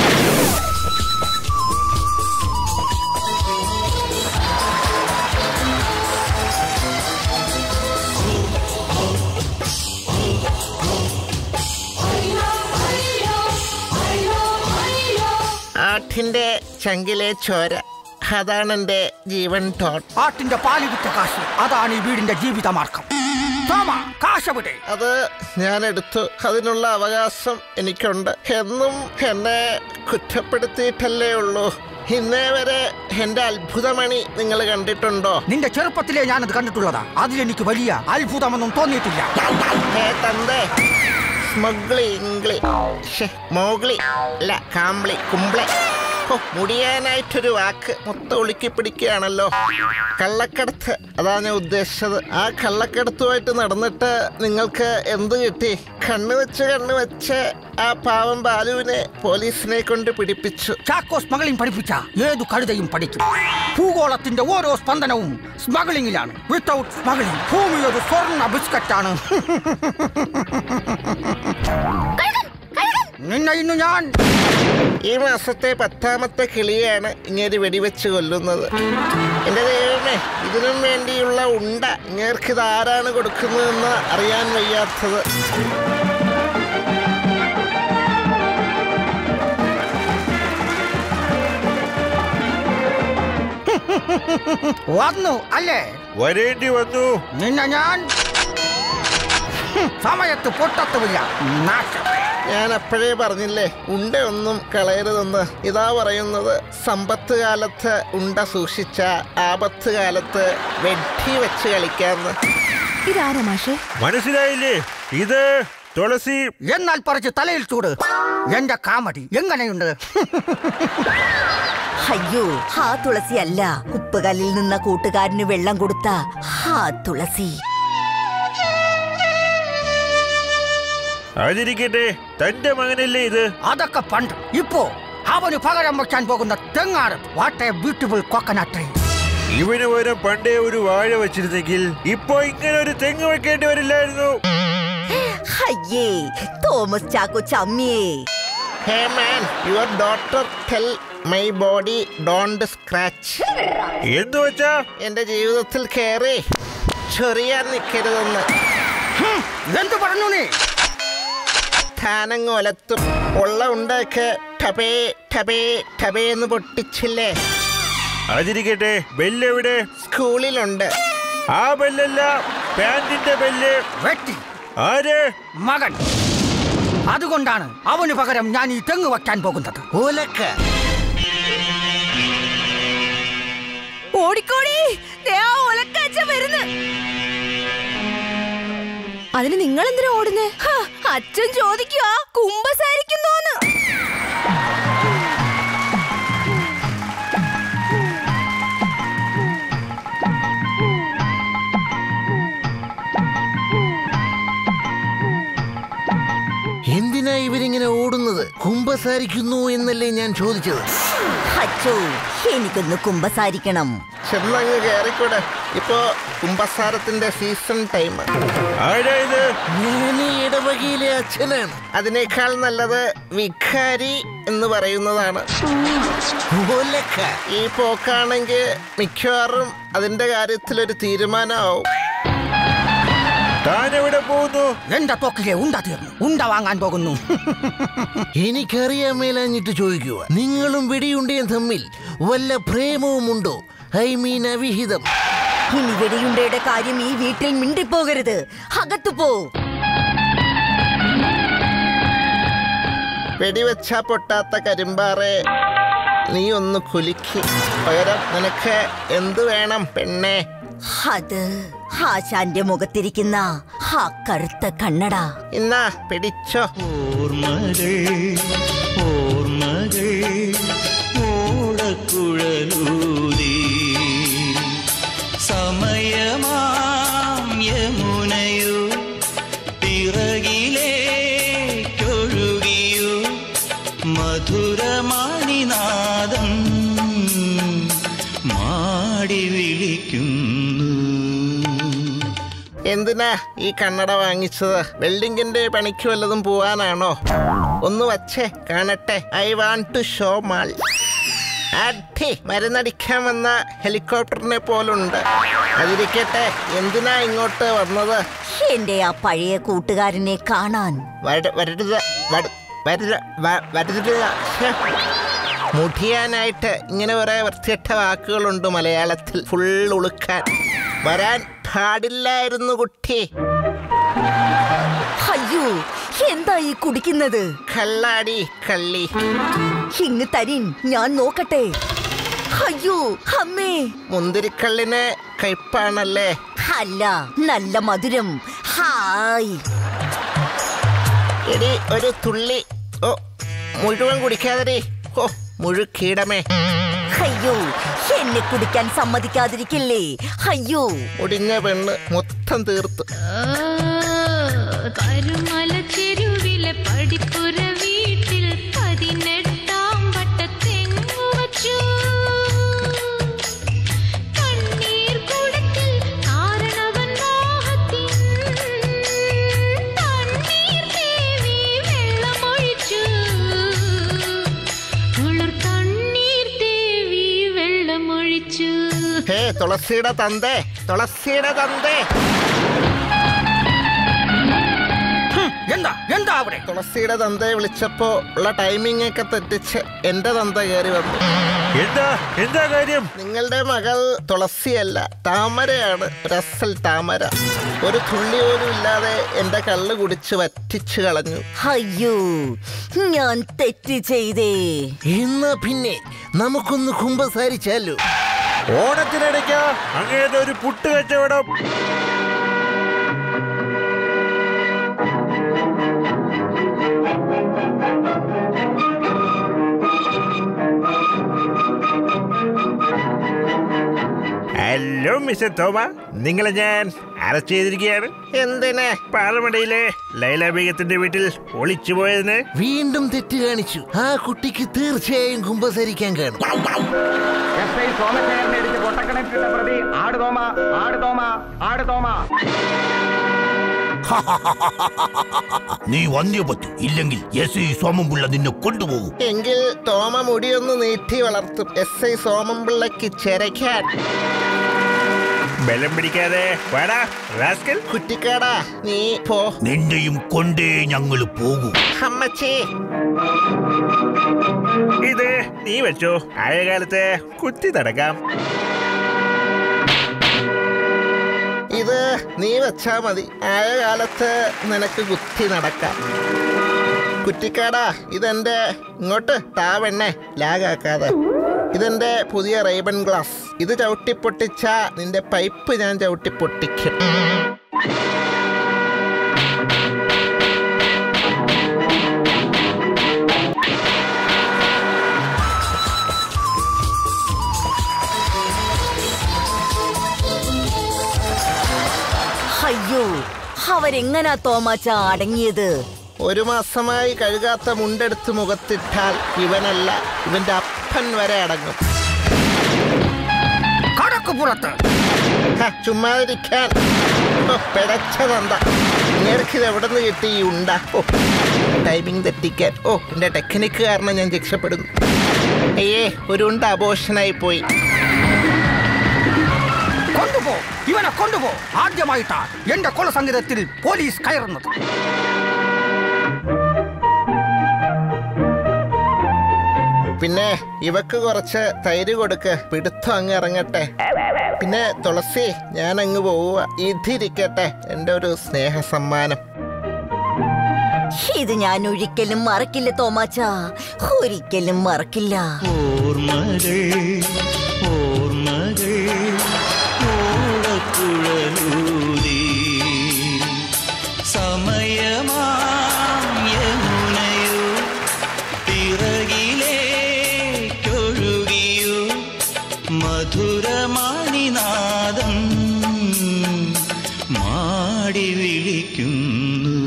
ആട്ടിന്റെ ചങ്കിലെ ചോര അതാണ് എന്റെ ജീവൻ ടോൺ ആട്ടിന്റെ പാല് വിറ്റ കാശ് അതാണ് ഈ വീടിന്റെ ജീവിതമാർഗം തോമ, കാശെവിടെ അത് ഞാൻ എടുത്തു അതിനുള്ള അവകാശം എനിക്കുണ്ട് എന്നും എന്നെ കുറ്റപ്പെടുത്തിയിട്ടല്ലേ ഉള്ളൂ ഇന്നേ വരെ എന്റെ അത്ഭുതമണി നിങ്ങൾ കണ്ടിട്ടുണ്ടോ നിന്റെ ചെറുപ്പത്തിലെ ഞാനത് കണ്ടിട്ടുള്ളതാ അതിലെനിക്ക് വലിയ അത്ഭുതമൊന്നും തോന്നിയിട്ടില്ല ഹേ തന്തേ സ്മഗ്ലി ഇംഗ്ലി ശ്ശെ, മോഗ്ലി അല്ല കാംബ്ലി കുംബ്ലെ ഓ, മുടിയാനായിട്ടൊരു വാക്ക് മൊത്തം ഒളുക്കി പിടിക്കുകയാണല്ലോ കള്ളക്കടത്ത് അതാ ഞാൻ ഉദ്ദേശിച്ചത് ആ കള്ളക്കടത്തുമായിട്ട് നടന്നിട്ട് നിങ്ങൾക്ക് എന്ത് കിട്ടി കണ്ണു വെച്ച് കണ്ണു വെച്ച് ആ പാവം ബാലുവിനെ പോലീസിനെ കൊണ്ട് പിടിപ്പിച്ചു ചാക്കോ സ്മഗ്ലിംഗ് പഠിപ്പിച്ച ഏതു കഴുതയും പഠിക്കും ഭൂഗോളത്തിന്റെ ഓരോ സ്പന്ദനവും സ്മഗ്ലിംഗിലാണ് വിത്തൗട്ട് സ്മഗ്ലിംഗ് ഭൂമി ഒരു സ്വർണ്ണ ബിസ്ക്കറ്റാണ് നിന്നെ ഇന്ന് ഞാൻ ഈ മാസത്തെ പത്താമത്തെ കിളിയാണ് ഇങ്ങനെ വെടിവെച്ച് കൊല്ലുന്നത് എന്റെ ദൈവമേ ഇതിനും വേണ്ടിയുള്ള ഉണ്ട ഇങ്ങേർക്ക് ഇത് ആരാണ് കൊടുക്കുന്നതെന്ന് അറിയാൻ വയ്യാത്തത് വന്നു അല്ലേ വരേണ്ടി വന്നു നിന്നെ ഞാൻ ഹും, സമയത്ത് പൊട്ടത്തുമില്ല നാശം ഞാൻ അപ്പോഴേ പറഞ്ഞില്ലേ ഉണ്ട ഒന്നും കളയരുതെന്ന് ഇതാ പറയുന്നത് സമ്പത്ത് കാലത്ത് ഉണ്ട സൂക്ഷിച്ച ആപത്ത് കാലത്ത് വെട്ടി വെച്ച് കളിക്കാന്ന് ഇതാരാ മാഷേ മനസ്സിലായില്ലേ ഇത് തുളസി എന്നാൽ പറിച്ച് തലയിൽ ചൂട് എന്റെ കാമടി എങ്ങനെയുണ്ട് അയ്യോ ഹാ തുളസി അല്ല ഉപ്പുകല്ലിൽ നിന്ന കൂട്ടുകാരന് വെള്ളം കൊടുത്ത ഹാ തുളസി അതിരിക്കട്ടെ തന്റെ മകനല്ലേ ഇത് അതൊക്കെ പണ്ട് ഇപ്പോ അവന് പകരം വെക്കാൻ പോകുന്ന തെങ്ങാണ് what a beautiful coconut tree ഇവന് പകരം പണ്ടേ ഒരു വാഴ വെച്ചിരുന്നെങ്കിൽ ഇപ്പൊ ഇങ്ങനെ ഒരു തെങ്ങ് വെക്കേണ്ടി വരില്ലായിരുന്നു അയ്യേ തോമസ് ചാക്കോ ചമ്മിയേ hey man your daughter tell my body don't scratch എന്ന് വെച്ചാ എന്റെ ജീവിതത്തിൽ കയറി ചൊറിയാൻ നിൽക്കരുതെന്ന് എന്ത് പറഞ്ഞു നീ ധാനങ്ങ് ഒലത്തും ഉള്ള ഉണ്ടൊക്കെ ടപേ ടപേ ടപേ എന്ന് പൊട്ടിച്ചില്ലേ അതിരിക്കട്ടെ ബെല്ലെവിടെ സ്കൂളിലുണ്ട് ആ ബെല്ലല്ല പാന്റിന്റെ ബെല്ല് വെട്ടി ആര് മകൻ അതുകൊണ്ടാണ് അവന് പകരം ഞാൻ ഈ തെങ്ങ് വെക്കാൻ പോകുന്നത് ഓലക്ക ഓടിക്കോടി ദേ ആ ഒലക്കാച്ച വരുന്നു അതിന് നിങ്ങൾ എന്തിനാ ഓടുന്നേ ഹാ, അച്ഛൻ ചോദിക്കുക കുമ്പസാരിക്കുന്നോന്ന് എന്തിനാ ഇവരിങ്ങനെ ഓടുന്നത് കുമ്പസാരിക്കുന്നു എന്നല്ലേ ഞാൻ ചോദിച്ചത് അച്ചോ എനിക്കൊന്ന് കുമ്പസാരിക്കണം ചെന്നങ്ങ് കയറിക്കൂടെ ഇപ്പോ കുമ്പസാരത്തിന്റെ സീസൺ ടൈം ആരാ ഇത് ഞാൻ ഈ ഇടവകയിലെ അച്ഛനാണ് അതിനേക്കാൾ നല്ലത് വിഖാരി എന്ന് പറയുന്നതാണ് ഓലക്ക. ഈ പോക്കാണെങ്കിൽ മിക്കവാറും അതിന്റെ കാര്യത്തിൽ ഒരു തീരുമാനമാവും താൻ എവിടെ പോകുന്നു എന്റെ തോക്കിലെ ഉണ്ട തീർന്നു ഉണ്ട വാങ്ങാൻ പോകുന്നു എനിക്കറിയാൻ മേലാഞ്ഞിട്ട് ചോദിക്കുക നിങ്ങളും വെടിയുണ്ടയും തമ്മിൽ വല്ല പ്രേമവുമുണ്ടോ ഐ മീൻ അവിഹിതം ഇനി വെടിയുണ്ടയുടെ കാര്യം ഈ വീട്ടിൽ മിണ്ടിപ്പോകരുത് അകത്തു പോ വെടിവെച്ചാ പൊട്ടാത്ത കരിമ്പാറെ നീ ഒന്ന് കുലുക്കി പകരം നിനക്ക് എന്ത് വേണം പെണ്ണേ അത് ആശാന്റെ മുഖത്തിരിക്കുന്ന ആ കറുത്ത കണ്ണട ഇന്നാ പിടിച്ചോ ഓർമ്മകൾ ഓർമ്മകൾ ഓടക്കുഴലൂതി സമയമാം യമുനയോ പിറകിലേക്കൊഴുകിയോ മധുരമാണിനാദം മാടി വിളിക്കുന്നു എന്തിനാ ഈ കണ്ണട വാങ്ങിച്ചത് വെൽഡിങ്ങിന്റെ പണിക്ക് വല്ലതും പോവാനാണോ ഒന്ന് വച്ചേ കാണട്ടെ I want to show mall അഡ്ഢി മരുന്നടിക്കാൻ വന്ന ഹെലികോപ്റ്ററിനെ പോലുണ്ട് അതിരിക്കട്ടെ എന്തിനാ ഇങ്ങോട്ട് വന്നത് എന്റെ ആ പഴയ കൂട്ടുകാരനെ കാണാൻ വര- വരരുത് വര- വരരുത് വ- വരരുത് ശ്ശെ. മുടിയാനായിട്ട് ഇങ്ങനെ കുറെ വൃത്തികെട്ട വാക്കുകളുണ്ട് മലയാളത്തിൽ ഫുൾ ഉളുക്കാൻ വരാൻ പാടില്ലായിരുന്നു കുട്ടി അയ്യോ എന്താ ഈ കുടിക്കുന്നത് കള്ളാടി കള്ളി ഇങ്ങ് തരിൻ ഞാൻ നോക്കട്ടെ അയ്യോ അമ്മേ മുന്തിരിക്കള്ളിന് കയ്പാണല്ലേ അല്ല നല്ല മധുരം ഹായ് എടി ഒരു തുള്ളി ഓ മുഴുവൻ കുടിക്കാതെ ഓ മുഴുക്കീടമേ അയ്യോ എന്നെ കുടിക്കാൻ സമ്മതിക്കാതിരിക്കില്ലേ അയ്യോ ഒടിഞ്ഞ പെണ്ണ് മൊത്തം തീർത്തു കരുമല ചെരുവിലെ പടിപ്പുര വീട്ടിൽ പതിനെട്ടാം വട്ടത്തെങ്ങു വച്ചു കണ്ണീർ കുടത്തിൽ കാരണവൻ മോഹത്തിൻ തണ്ണീർ തേവി വെള്ളമൊഴിച്ചു കുളിർ തണ്ണീർ തേവി വെള്ളമൊഴിച്ചു ഹേ തുളസിയുടെ തന്തേ തുളസിയുടെ തന്തേ എന്താ എന്താ അവിടെ തുളസിയുടെ തന്തയെ വിളിച്ചപ്പോ ഉള്ള ടൈമിംഗ് ഒക്കെ തെറ്റിച്ച് എന്റെ തന്ത കയറി വന്നു എന്താ എന്താ കാര്യം നിങ്ങളുടെ മകൾ തുളസിയല്ല താമരയാണ് രസൽ താമര ഒരു തുള്ളി പോലും ഇല്ലാതെ എന്റെ കള്ള് കുടിച്ച് വറ്റിച്ചു കളഞ്ഞു അയ്യോ ഞാൻ തെറ്റ് ചെയ്തേ ഇന്ന് പിന്നെ നമുക്കൊന്ന് കുമ്പസാരിച്ചാലോ ഓണത്തിനിടയ്ക്ക് അങ്ങേരുടെ ഒരു പുട്ട് കച്ചവടം ഹലോ മിസ്റ്റർ തോമ നിങ്ങളെ ഞാൻ അറസ്റ്റ് ചെയ്തിരിക്കുകയാണ് എന്തിന് പാറമടയിലെ ലൈല ബീഗത്തിന്റെ വീട്ടിൽ ഒളിച്ചു പോയതിന് വീണ്ടും തെറ്റ് കാണിച്ചു ആ കുട്ടിക്ക് തീർച്ചയായും കുമ്പസരിക്കാൻ കാണും എസ് ഐ സോമശേഖരനെ ഇടിച്ച് പൊട്ടക്കണക്കിട്ട പ്രതി ആട് തോമ ആട് തോമ ആട് തോമ നീ വന്നേ പറ്റൂ ഇല്ലെങ്കിൽ എസ് ഐ സോമൻപിള്ള നിന്നെ കൊണ്ടുപോകും എങ്കിൽ തോമ മുടിയൊന്ന് നീട്ടി വളർത്തും എസ് ഐ സോമൻപിള്ളയ്ക്ക് ചെരയ്ക്കാൻ ബലം പിടിക്കാതെ വാടാ റാസ്കൽ കുറ്റിക്കാടാ നീ പോ നിന്റെയും കൊണ്ടേ ഞങ്ങൾ പോകൂ അമ്മച്ചേ ഇത് നീ വെച്ചോ ആയ കാലത്ത് കുത്തി തടക്കാം ഇത് നീ വെച്ചാ മതി ആയ കാലത്ത് നിനക്ക് കുത്തി നടക്കാം കുറ്റിക്കാടാ ഇതെന്റെ ഇങ്ങോട്ട് താവെണ്ണേ ലാഗാക്കാതെ ഇതെന്റെ പുതിയ റൈബൺ ഗ്ലാസ് ഇത് ചവിട്ടി പൊട്ടിച്ച നിന്റെ പൈപ്പ് ഞാൻ ചവിട്ടി പൊട്ടിക്കും അയ്യോ അവരെങ്ങനാ തോമാച്ച അടങ്ങിയത് ഒരു മാസമായി കഴുകാത്ത മുണ്ടെടുത്ത് മുഖത്തിട്ടാൽ ഇവനല്ല ഇവന്റെ അപ്പൻ വരെ അടങ്ങും കടക്കുപുറത്ത് ചുമ്മാതിരിക്കാൻ ഓ, പിടച്ച തന്ത ഇങ്ങേർക്ക് എവിടെ നിന്ന് കിട്ടി ഈ ഉണ്ട ഓ ടൈമിംഗ് തെറ്റിക്കാൻ ഓ എന്റെ ടെക്നിക്ക് കാരണം ഞാൻ രക്ഷപ്പെടുന്നു അയ്യേ ഒരു ഉണ്ട അബോഷനായി പോയി കൊണ്ടുപോ ഇവനെ കൊണ്ടുപോ ആദ്യമായിട്ടാ എന്റെ കൊലസംഗീതത്തിൽ പോലീസ് കയറുന്നത് പിന്നെ ഇവക്ക് കുറച്ച് തൈര് കൊടുക്ക് പിടുത്തം അങ്ങ് ഇറങ്ങട്ടെ പിന്നെ തുളസി ഞാൻ അങ്ങ് പോവുക ഇതിരിക്കട്ടെ എൻ്റെ ഒരു സ്നേഹ സമ്മാനം ഇത് ഞാൻ ഒരിക്കലും മറക്കില്ല തോമാച്ച ഒരിക്കലും മറക്കില്ല ഓർമ്മകൾ ഓർമ്മകൾ ഓടക്കുഴലൂതി സമയമാം യമുനയോ മധുരമാണിനാദം മാടി വിളിക്കുന്നു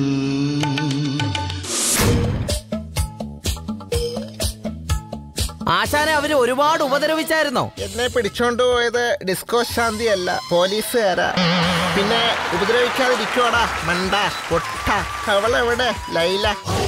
ആശാനെ അവര് ഒരുപാട് ഉപദ്രവിച്ചായിരുന്നോ എന്നെ പിടിച്ചോണ്ട് പോയത് ഡിസ്കോ ശാന്തി അല്ല പോലീസുകാരാ പിന്നെ ഉപദ്രവിക്കാതിരിക്കുവാടാ മണ്ട പൊട്ട അവളെവിടെ ലൈല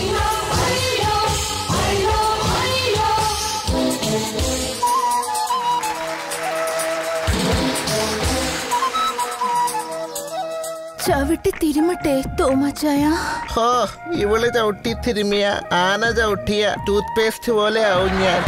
ചവിട്ടി തിരുമട്ടെ തോമാച്ചായ ഹോ ഇവള് ചവിട്ടി തിരുമിയ ആന ചവിട്ടിയ ടൂത്ത് പേസ്റ്റ് പോലെ ആവും ഞാൻ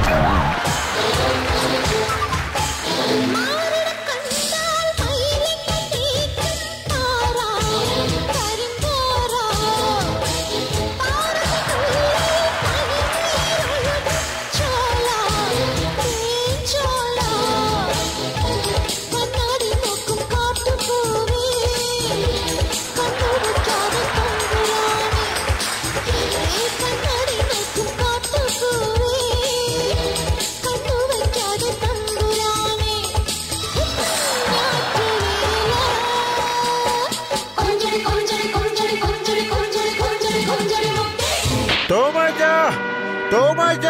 കൊഞ്ചടി കൊഞ്ചടി കൊഞ്ചടി കൊഞ്ചടി കൊഞ്ചടി കൊഞ്ചടി കൊഞ്ചടി മുത്തേ തോമാച്ച തോമാച്ച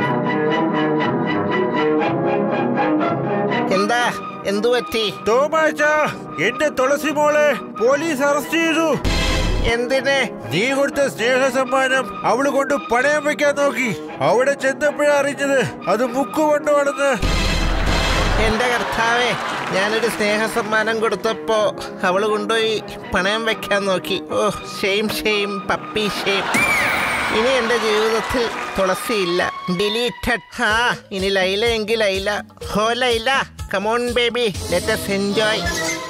എന്താ എന്തു പറ്റി തോമാച്ച എന്റെ തുളസി മോളെ പോലീസ് അറസ്റ്റ് ചെയ്തു എന്തിന് നീ കൊടുത്ത സ്നേഹ സമ്മാനം അവള് കൊണ്ട് പണയം വെക്കാൻ നോക്കി അവിടെ ചെന്നപ്പോഴാ അറിഞ്ഞത് അത് മുക്കുകൊണ്ടുവാണെന്ന് എന്റെ കർത്താവേ ഞാനൊരു സ്നേഹ സമ്മാനം കൊടുത്തപ്പോ അവള് കൊണ്ടുപോയി പണയം വെക്കാൻ നോക്കി oh shame shame puppy shame ഇനി എന്റെ ജീവിതത്തിൽ തുളസിയില്ല ഡിലീറ്റഡ് ഹാ ഇനി ലൈല എങ്കിൽ ലൈല ഹോ ലൈല കമോൺ ബേബി ലെറ്റ് us എൻജോയ്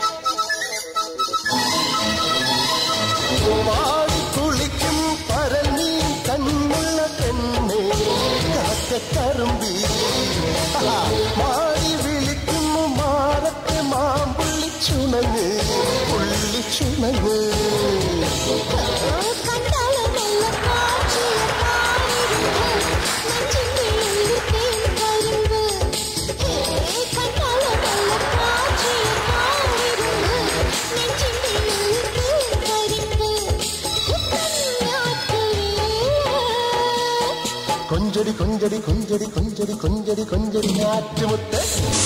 കുളിക്കും പരന്നീ കണ്ണുള്ള പെണ്ണേ കാക്കക്കറുമ്പി മാറി വിളിക്കുന്നു മാറത്തെ മാമ്പുള്ളി ചുണങ്ങ് പുള്ളി ചുണങ്ങ് കൊഞ്ചടി കൊഞ്ചടി കൊഞ്ചടി കൊഞ്ചടി കൊഞ്ചടി കൊഞ്ചടി ഞാറ്റുമുത്ത്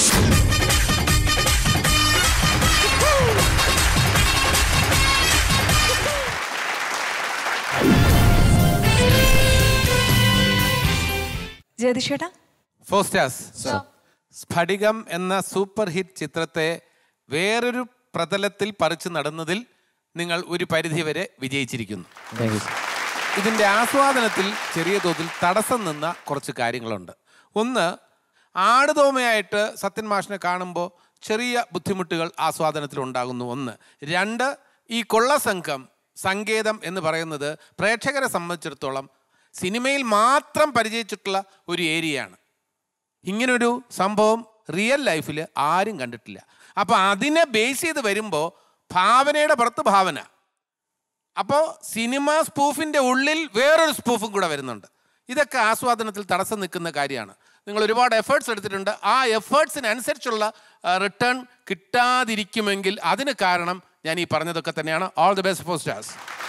ജ്യോതിഷേട്ടാ ഫോർ സ്റ്റാർസ് സ്ഫടികം എന്ന സൂപ്പർ ഹിറ്റ് ചിത്രത്തെ വേറൊരു പ്രതലത്തിൽ പറിച്ചു നടന്നതിൽ നിങ്ങൾ ഒരു പരിധിവരെ വിജയിച്ചിരിക്കുന്നു ഇതിൻ്റെ ആസ്വാദനത്തിൽ ചെറിയ തോതിൽ തടസ്സം നിന്ന കുറച്ച് കാര്യങ്ങളുണ്ട് ഒന്ന് ആടുതോമയായിട്ട് സത്യൻ മാഷിനെ കാണുമ്പോൾ ചെറിയ ബുദ്ധിമുട്ടുകൾ ആസ്വാദനത്തിൽ ഉണ്ടാകുന്നു ഒന്ന് രണ്ട് ഈ കൊള്ളസംഘം സങ്കേതം എന്ന് പറയുന്നത് പ്രേക്ഷകരെ സംബന്ധിച്ചിടത്തോളം സിനിമയിൽ മാത്രം പരിചയിച്ചിട്ടുള്ള ഒരു ഏരിയയാണ് ഇങ്ങനൊരു സംഭവം റിയൽ ലൈഫിൽ ആരും കണ്ടിട്ടില്ല അപ്പോൾ അതിനെ ബേസ് ചെയ്ത് വരുമ്പോൾ ഭാവനയുടെ പുറത്ത് ഭാവന അപ്പോൾ സിനിമ സ്പൂഫിൻ്റെ ഉള്ളിൽ വേറൊരു സ്പൂഫും കൂടെ വരുന്നുണ്ട് ഇതൊക്കെ ആസ്വാദനത്തിൽ തടസ്സം നിൽക്കുന്ന കാര്യമാണ് നിങ്ങൾ ഒരുപാട് എഫേർട്സ് എടുത്തിട്ടുണ്ട് ആ എഫേർട്സിനനുസരിച്ചുള്ള റിട്ടേൺ കിട്ടാതിരിക്കുമെങ്കിൽ അതിന് കാരണം ഞാൻ ഈ പറഞ്ഞതൊക്കെ തന്നെയാണ് all the best four stars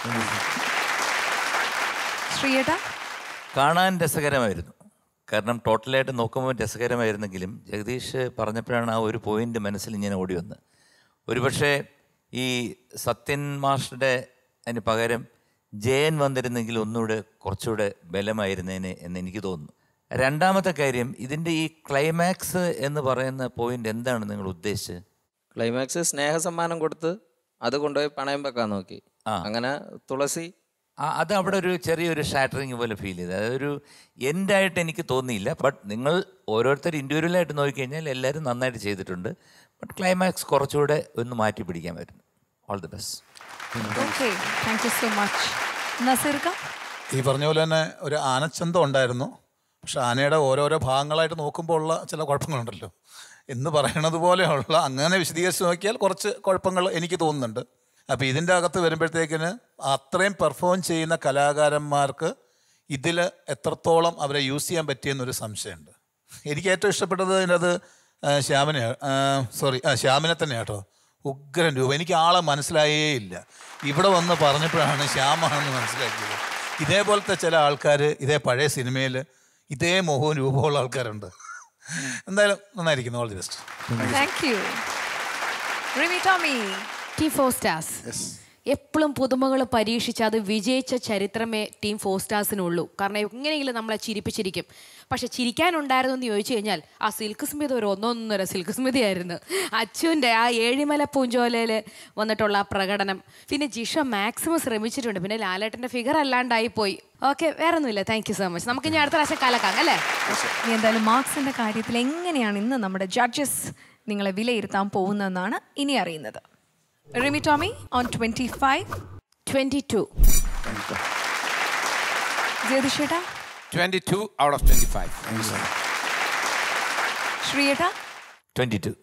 ശ്രീയേട്ടാ കാണാൻ രസകരമായിരുന്നു കാരണം ടോട്ടലായിട്ട് നോക്കുമ്പോൾ രസകരമായിരുന്നെങ്കിലും ജഗദീഷ് പറഞ്ഞപ്പോഴാണ് ആ ഒരു പോയിന്റ് മനസ്സിൽ ഇങ്ങനെ ഓടി വന്നത് ഒരുപക്ഷെ ഈ സത്യൻ മാസ്റ്ററുടെ അതിന് പകരം ജയൻ വന്നിരുന്നെങ്കിൽ ഒന്നുകൂടെ കുറച്ചുകൂടെ ബലമായിരുന്നേനെ എന്ന് എനിക്ക് തോന്നുന്നു രണ്ടാമത്തെ കാര്യം ഇതിൻ്റെ ഈ ക്ലൈമാക്സ് എന്ന് പറയുന്ന പോയിന്റ് എന്താണ് നിങ്ങൾ ഉദ്ദേശിച്ചത് ക്ലൈമാക്സ് സ്നേഹസമ്മാനം കൊടുത്ത് അത് കൊണ്ടുപോയി പണയം വെക്കാൻ നോക്കി അങ്ങനെ തുളസി ആ, അത് അവിടെ ഒരു ചെറിയൊരു ഷാറ്ററിങ് പോലെ ഫീൽ ചെയ്തു അതൊരു എൻഡായിട്ട് എനിക്ക് തോന്നിയില്ല ബട്ട് നിങ്ങൾ ഓരോരുത്തർ ഇൻഡിവിജ്വലായിട്ട് നോക്കിക്കഴിഞ്ഞാൽ എല്ലാവരും നന്നായിട്ട് ചെയ്തിട്ടുണ്ട് ബട്ട് ക്ലൈമാക്സ് കുറച്ചുകൂടെ ഒന്ന് മാറ്റി പിടിക്കാൻ പറ്റുന്നു all the best okay thank you so much നസീർക്ക ഈ പറഞ്ഞ പോലെ തന്നെ ഒരു ആനച്ചന്തം ഉണ്ടായിരുന്നു പക്ഷെ ആനയുടെ ഓരോരോ ഭാഗങ്ങളായിട്ട് നോക്കുമ്പോൾ ഉള്ള ചില കുഴപ്പങ്ങളുണ്ടല്ലോ എന്ന് പറയണത് പോലെയുള്ള അങ്ങനെ വിശദീകരിച്ച് നോക്കിയാൽ കുറച്ച് കുഴപ്പങ്ങൾ എനിക്ക് തോന്നുന്നുണ്ട് അപ്പോൾ ഇതിൻ്റെ അകത്ത് വരുമ്പോഴത്തേക്കിന് അത്രയും പെർഫോം ചെയ്യുന്ന കലാകാരന്മാർക്ക് ഇതിൽ എത്രത്തോളം അവരെ യൂസ് ചെയ്യാൻ പറ്റിയെന്നൊരു സംശയമുണ്ട് എനിക്ക് ഏറ്റവും ഇഷ്ടപ്പെട്ടത് ഇതിനകത്ത് ആ, ശ്യാമിനെ സോറി ആ ശ്യാമിനെ തന്നെ കേട്ടോ ഉഗ്രൻ രൂപ എനിക്ക് ആളെ മനസ്സിലായേ ഇല്ല ഇവിടെ വന്ന് പറഞ്ഞപ്പോഴാണ് ശ്യാമാണെന്ന് മനസ്സിലാക്കിയത് ഇതേപോലത്തെ ചില ആൾക്കാർ ഇതേ പഴയ സിനിമയിൽ ഇതേ മുഖവും രൂപമുള്ള ആൾക്കാരുണ്ട് എന്തായാലും നന്നായിരിക്കുന്നു all the best thank you Rimi Tomy team four stars എപ്പോഴും പുതുമകൾ പരീക്ഷിച്ച് അത് വിജയിച്ച ചരിത്രമേ ടീം ഫോർ സ്റ്റാർസിനുള്ളൂ കാരണം എങ്ങനെയെങ്കിലും നമ്മളെ ചിരിപ്പിച്ചിരിക്കും പക്ഷെ ചിരിക്കാനുണ്ടായിരുന്നു എന്ന് ചോദിച്ചു കഴിഞ്ഞാൽ ആ സിൽക്ക് സ്മിത ഒരു ഒന്നൊന്നര സിൽക്ക് സ്മിതയായിരുന്നു അച്ചുവിൻ്റെ ആ ഏഴിമല പൂഞ്ചോലയിൽ വന്നിട്ടുള്ള ആ പ്രകടനം പിന്നെ ജിഷ മാക്സിമം ശ്രമിച്ചിട്ടുണ്ട് പിന്നെ ലാലേട്ടൻ്റെ ഫിഗർ അല്ലാണ്ടായി പോയി ഓക്കെ വേറെ ഒന്നുമില്ല താങ്ക് യു സോ മച്ച് നമുക്ക് ഇനി അടുത്ത പ്രാവശ്യം കലക്കാം അല്ലേ ഇനി എന്തായാലും മാർക്സിന്റെ കാര്യത്തിൽ എങ്ങനെയാണ് ഇന്ന് നമ്മുടെ ജഡ്ജസ് നിങ്ങളെ വിലയിരുത്താൻ പോകുന്നതെന്നാണ് ഇനി അറിയുന്നത് Rimi Tomy on twenty five twenty two ജ്യോതിഷേട്ടാ twenty two out of twenty five ശ്രീയേട്ടാ ട്വന്റി ടു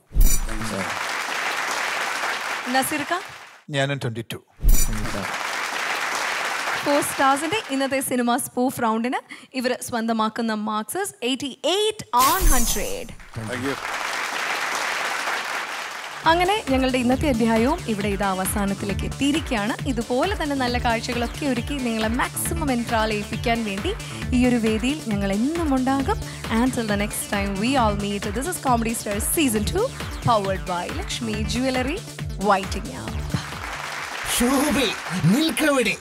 നസീർക്ക ഞാനും ട്വൻറ്റി ടു ഫോർ സ്റ്റാർസിന്റെ ഇന്നത്തെ സിനിമ സ്പൂഫ് റൗണ്ടിന് ഇവർ സ്വന്തമാക്കുന്ന marks eighty eight on hundred അങ്ങനെ ഞങ്ങളുടെ ഇന്നത്തെ അധ്യായവും ഇവിടെ ഇത് അവസാനത്തിലേക്ക് എത്തിയിരിക്കുകയാണ് ഇതുപോലെ തന്നെ നല്ല കാഴ്ചകളൊക്കെ ഒരുക്കി നിങ്ങളെ മാക്സിമം എൻട്രാലയിപ്പിക്കാൻ വേണ്ടി ഈ ഒരു വേദിയിൽ ഞങ്ങൾ എന്നും ഉണ്ടാകും and the next time we all meet this is comedy star season two powered by Lakshmi jewellery വൈറ്റിംഗ് ആപ്പ് ശോഭെ നിൽക്കവിടെ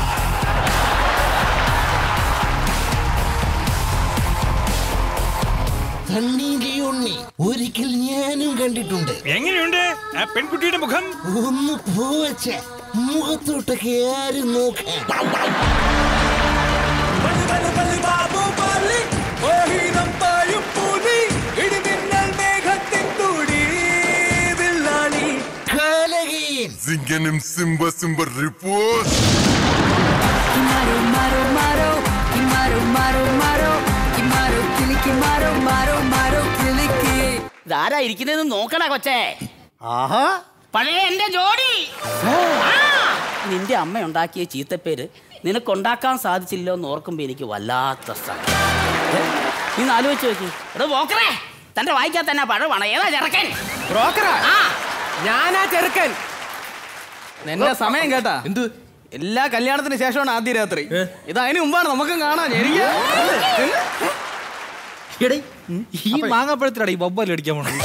കണ്ണീന്റെ ഉണ്ണി ഒരിക്കൽ ഞാനും കണ്ടിട്ടുണ്ട് എങ്ങനെയുണ്ട് ആ പെൺകുട്ടിയുടെ മുഖം ഒന്ന് പോവച്ച മുഖത്തോട്ടൊക്കെ ആരും നോക്കാൻ കാലകീൻ Zingenim Simba Simba report. Kimaro, maro, maro, kimaro, maro, maro, kimaro, kiliki, maro, maro, maro, kiliki. ഇതാരാ ഇരിക്കുന്നതെന്ന് നോക്കടാ കൊച്ചേ ആഹാ പഴയ എന്റെ ജോഡി ആ, നിന്റെ അമ്മ ഉണ്ടാക്കിയ ചീത്തപ്പേര് നിനക്കുണ്ടാക്കാൻ സാധിച്ചില്ലോ എന്ന് ഓർക്കുമ്പോ എനിക്ക് വല്ലാത്ത സ്ഥലം നീ ഒന്ന് ആലോചിച്ച് നോക്കി എടാ പോക്കറേ തന്റെ വായിക്കാൻ തന്നെ പഴമാണ് ഏതാ ചെറുക്കൻ ബ്രോക്കറാ ആ ഞാനാ ചെറുക്കൻ എന്റെ സമയം കേട്ടാ എന്ത് എല്ലാ കല്യാണത്തിന് ശേഷമാണ് ആദ്യ രാത്രി ഇത് അതിന് മുമ്പാണ് നമുക്കും കാണാൻ ഈ മാങ്ങാപ്പഴത്തിലാണ് ഈ ബൊബ്ബൽ അടിക്കാൻ പോണത്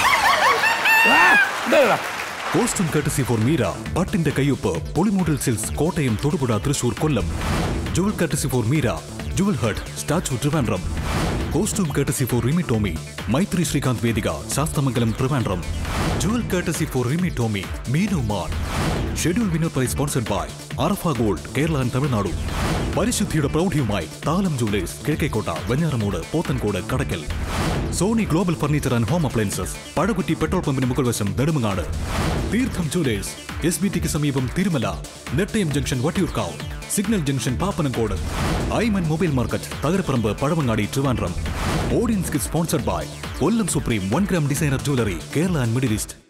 കോസ്റ്റ്യൂം കട്ടസി ഫോർ മീര പട്ടിന്റെ കയ്യൊപ്പ് പൊളിമോഡൽ silks Kottayam Thodupuzha Thrissur Kollam jewel courtesy for Meera jewel hut statue Trivandrum costume courtesy for Rimi Tomy Maithri Srikanth Vedika Sasthamangalam Trivandrum jewel courtesy for Rimi Tomy Meenu മാൻ schedule winner prize sponsored by Arafa gold Kerala and Tamil Nadu പരിശുദ്ധിയുടെ പ്രൗഢിയുമായി Thalam jewellers Kizhakkekotta Venjaramoodu Pothencode Kadakkal Sony global furniture and home appliances Pazhakutty petrol പമ്പിന് മുകൾ വശം നെടുമങ്ങാട് തീർത്ഥം ജുവലേഴ്സ് എസ് ബി ടിക്ക് സമീപം Thirumala Nettayam junction Vattiyoorkavu signal junction Pappanamcode Aiman mobile market Thakaraparambu Pazhavangadi Trivandrum audience sponsored by Kollam supreme one gram designer jewellery Kerala and middle east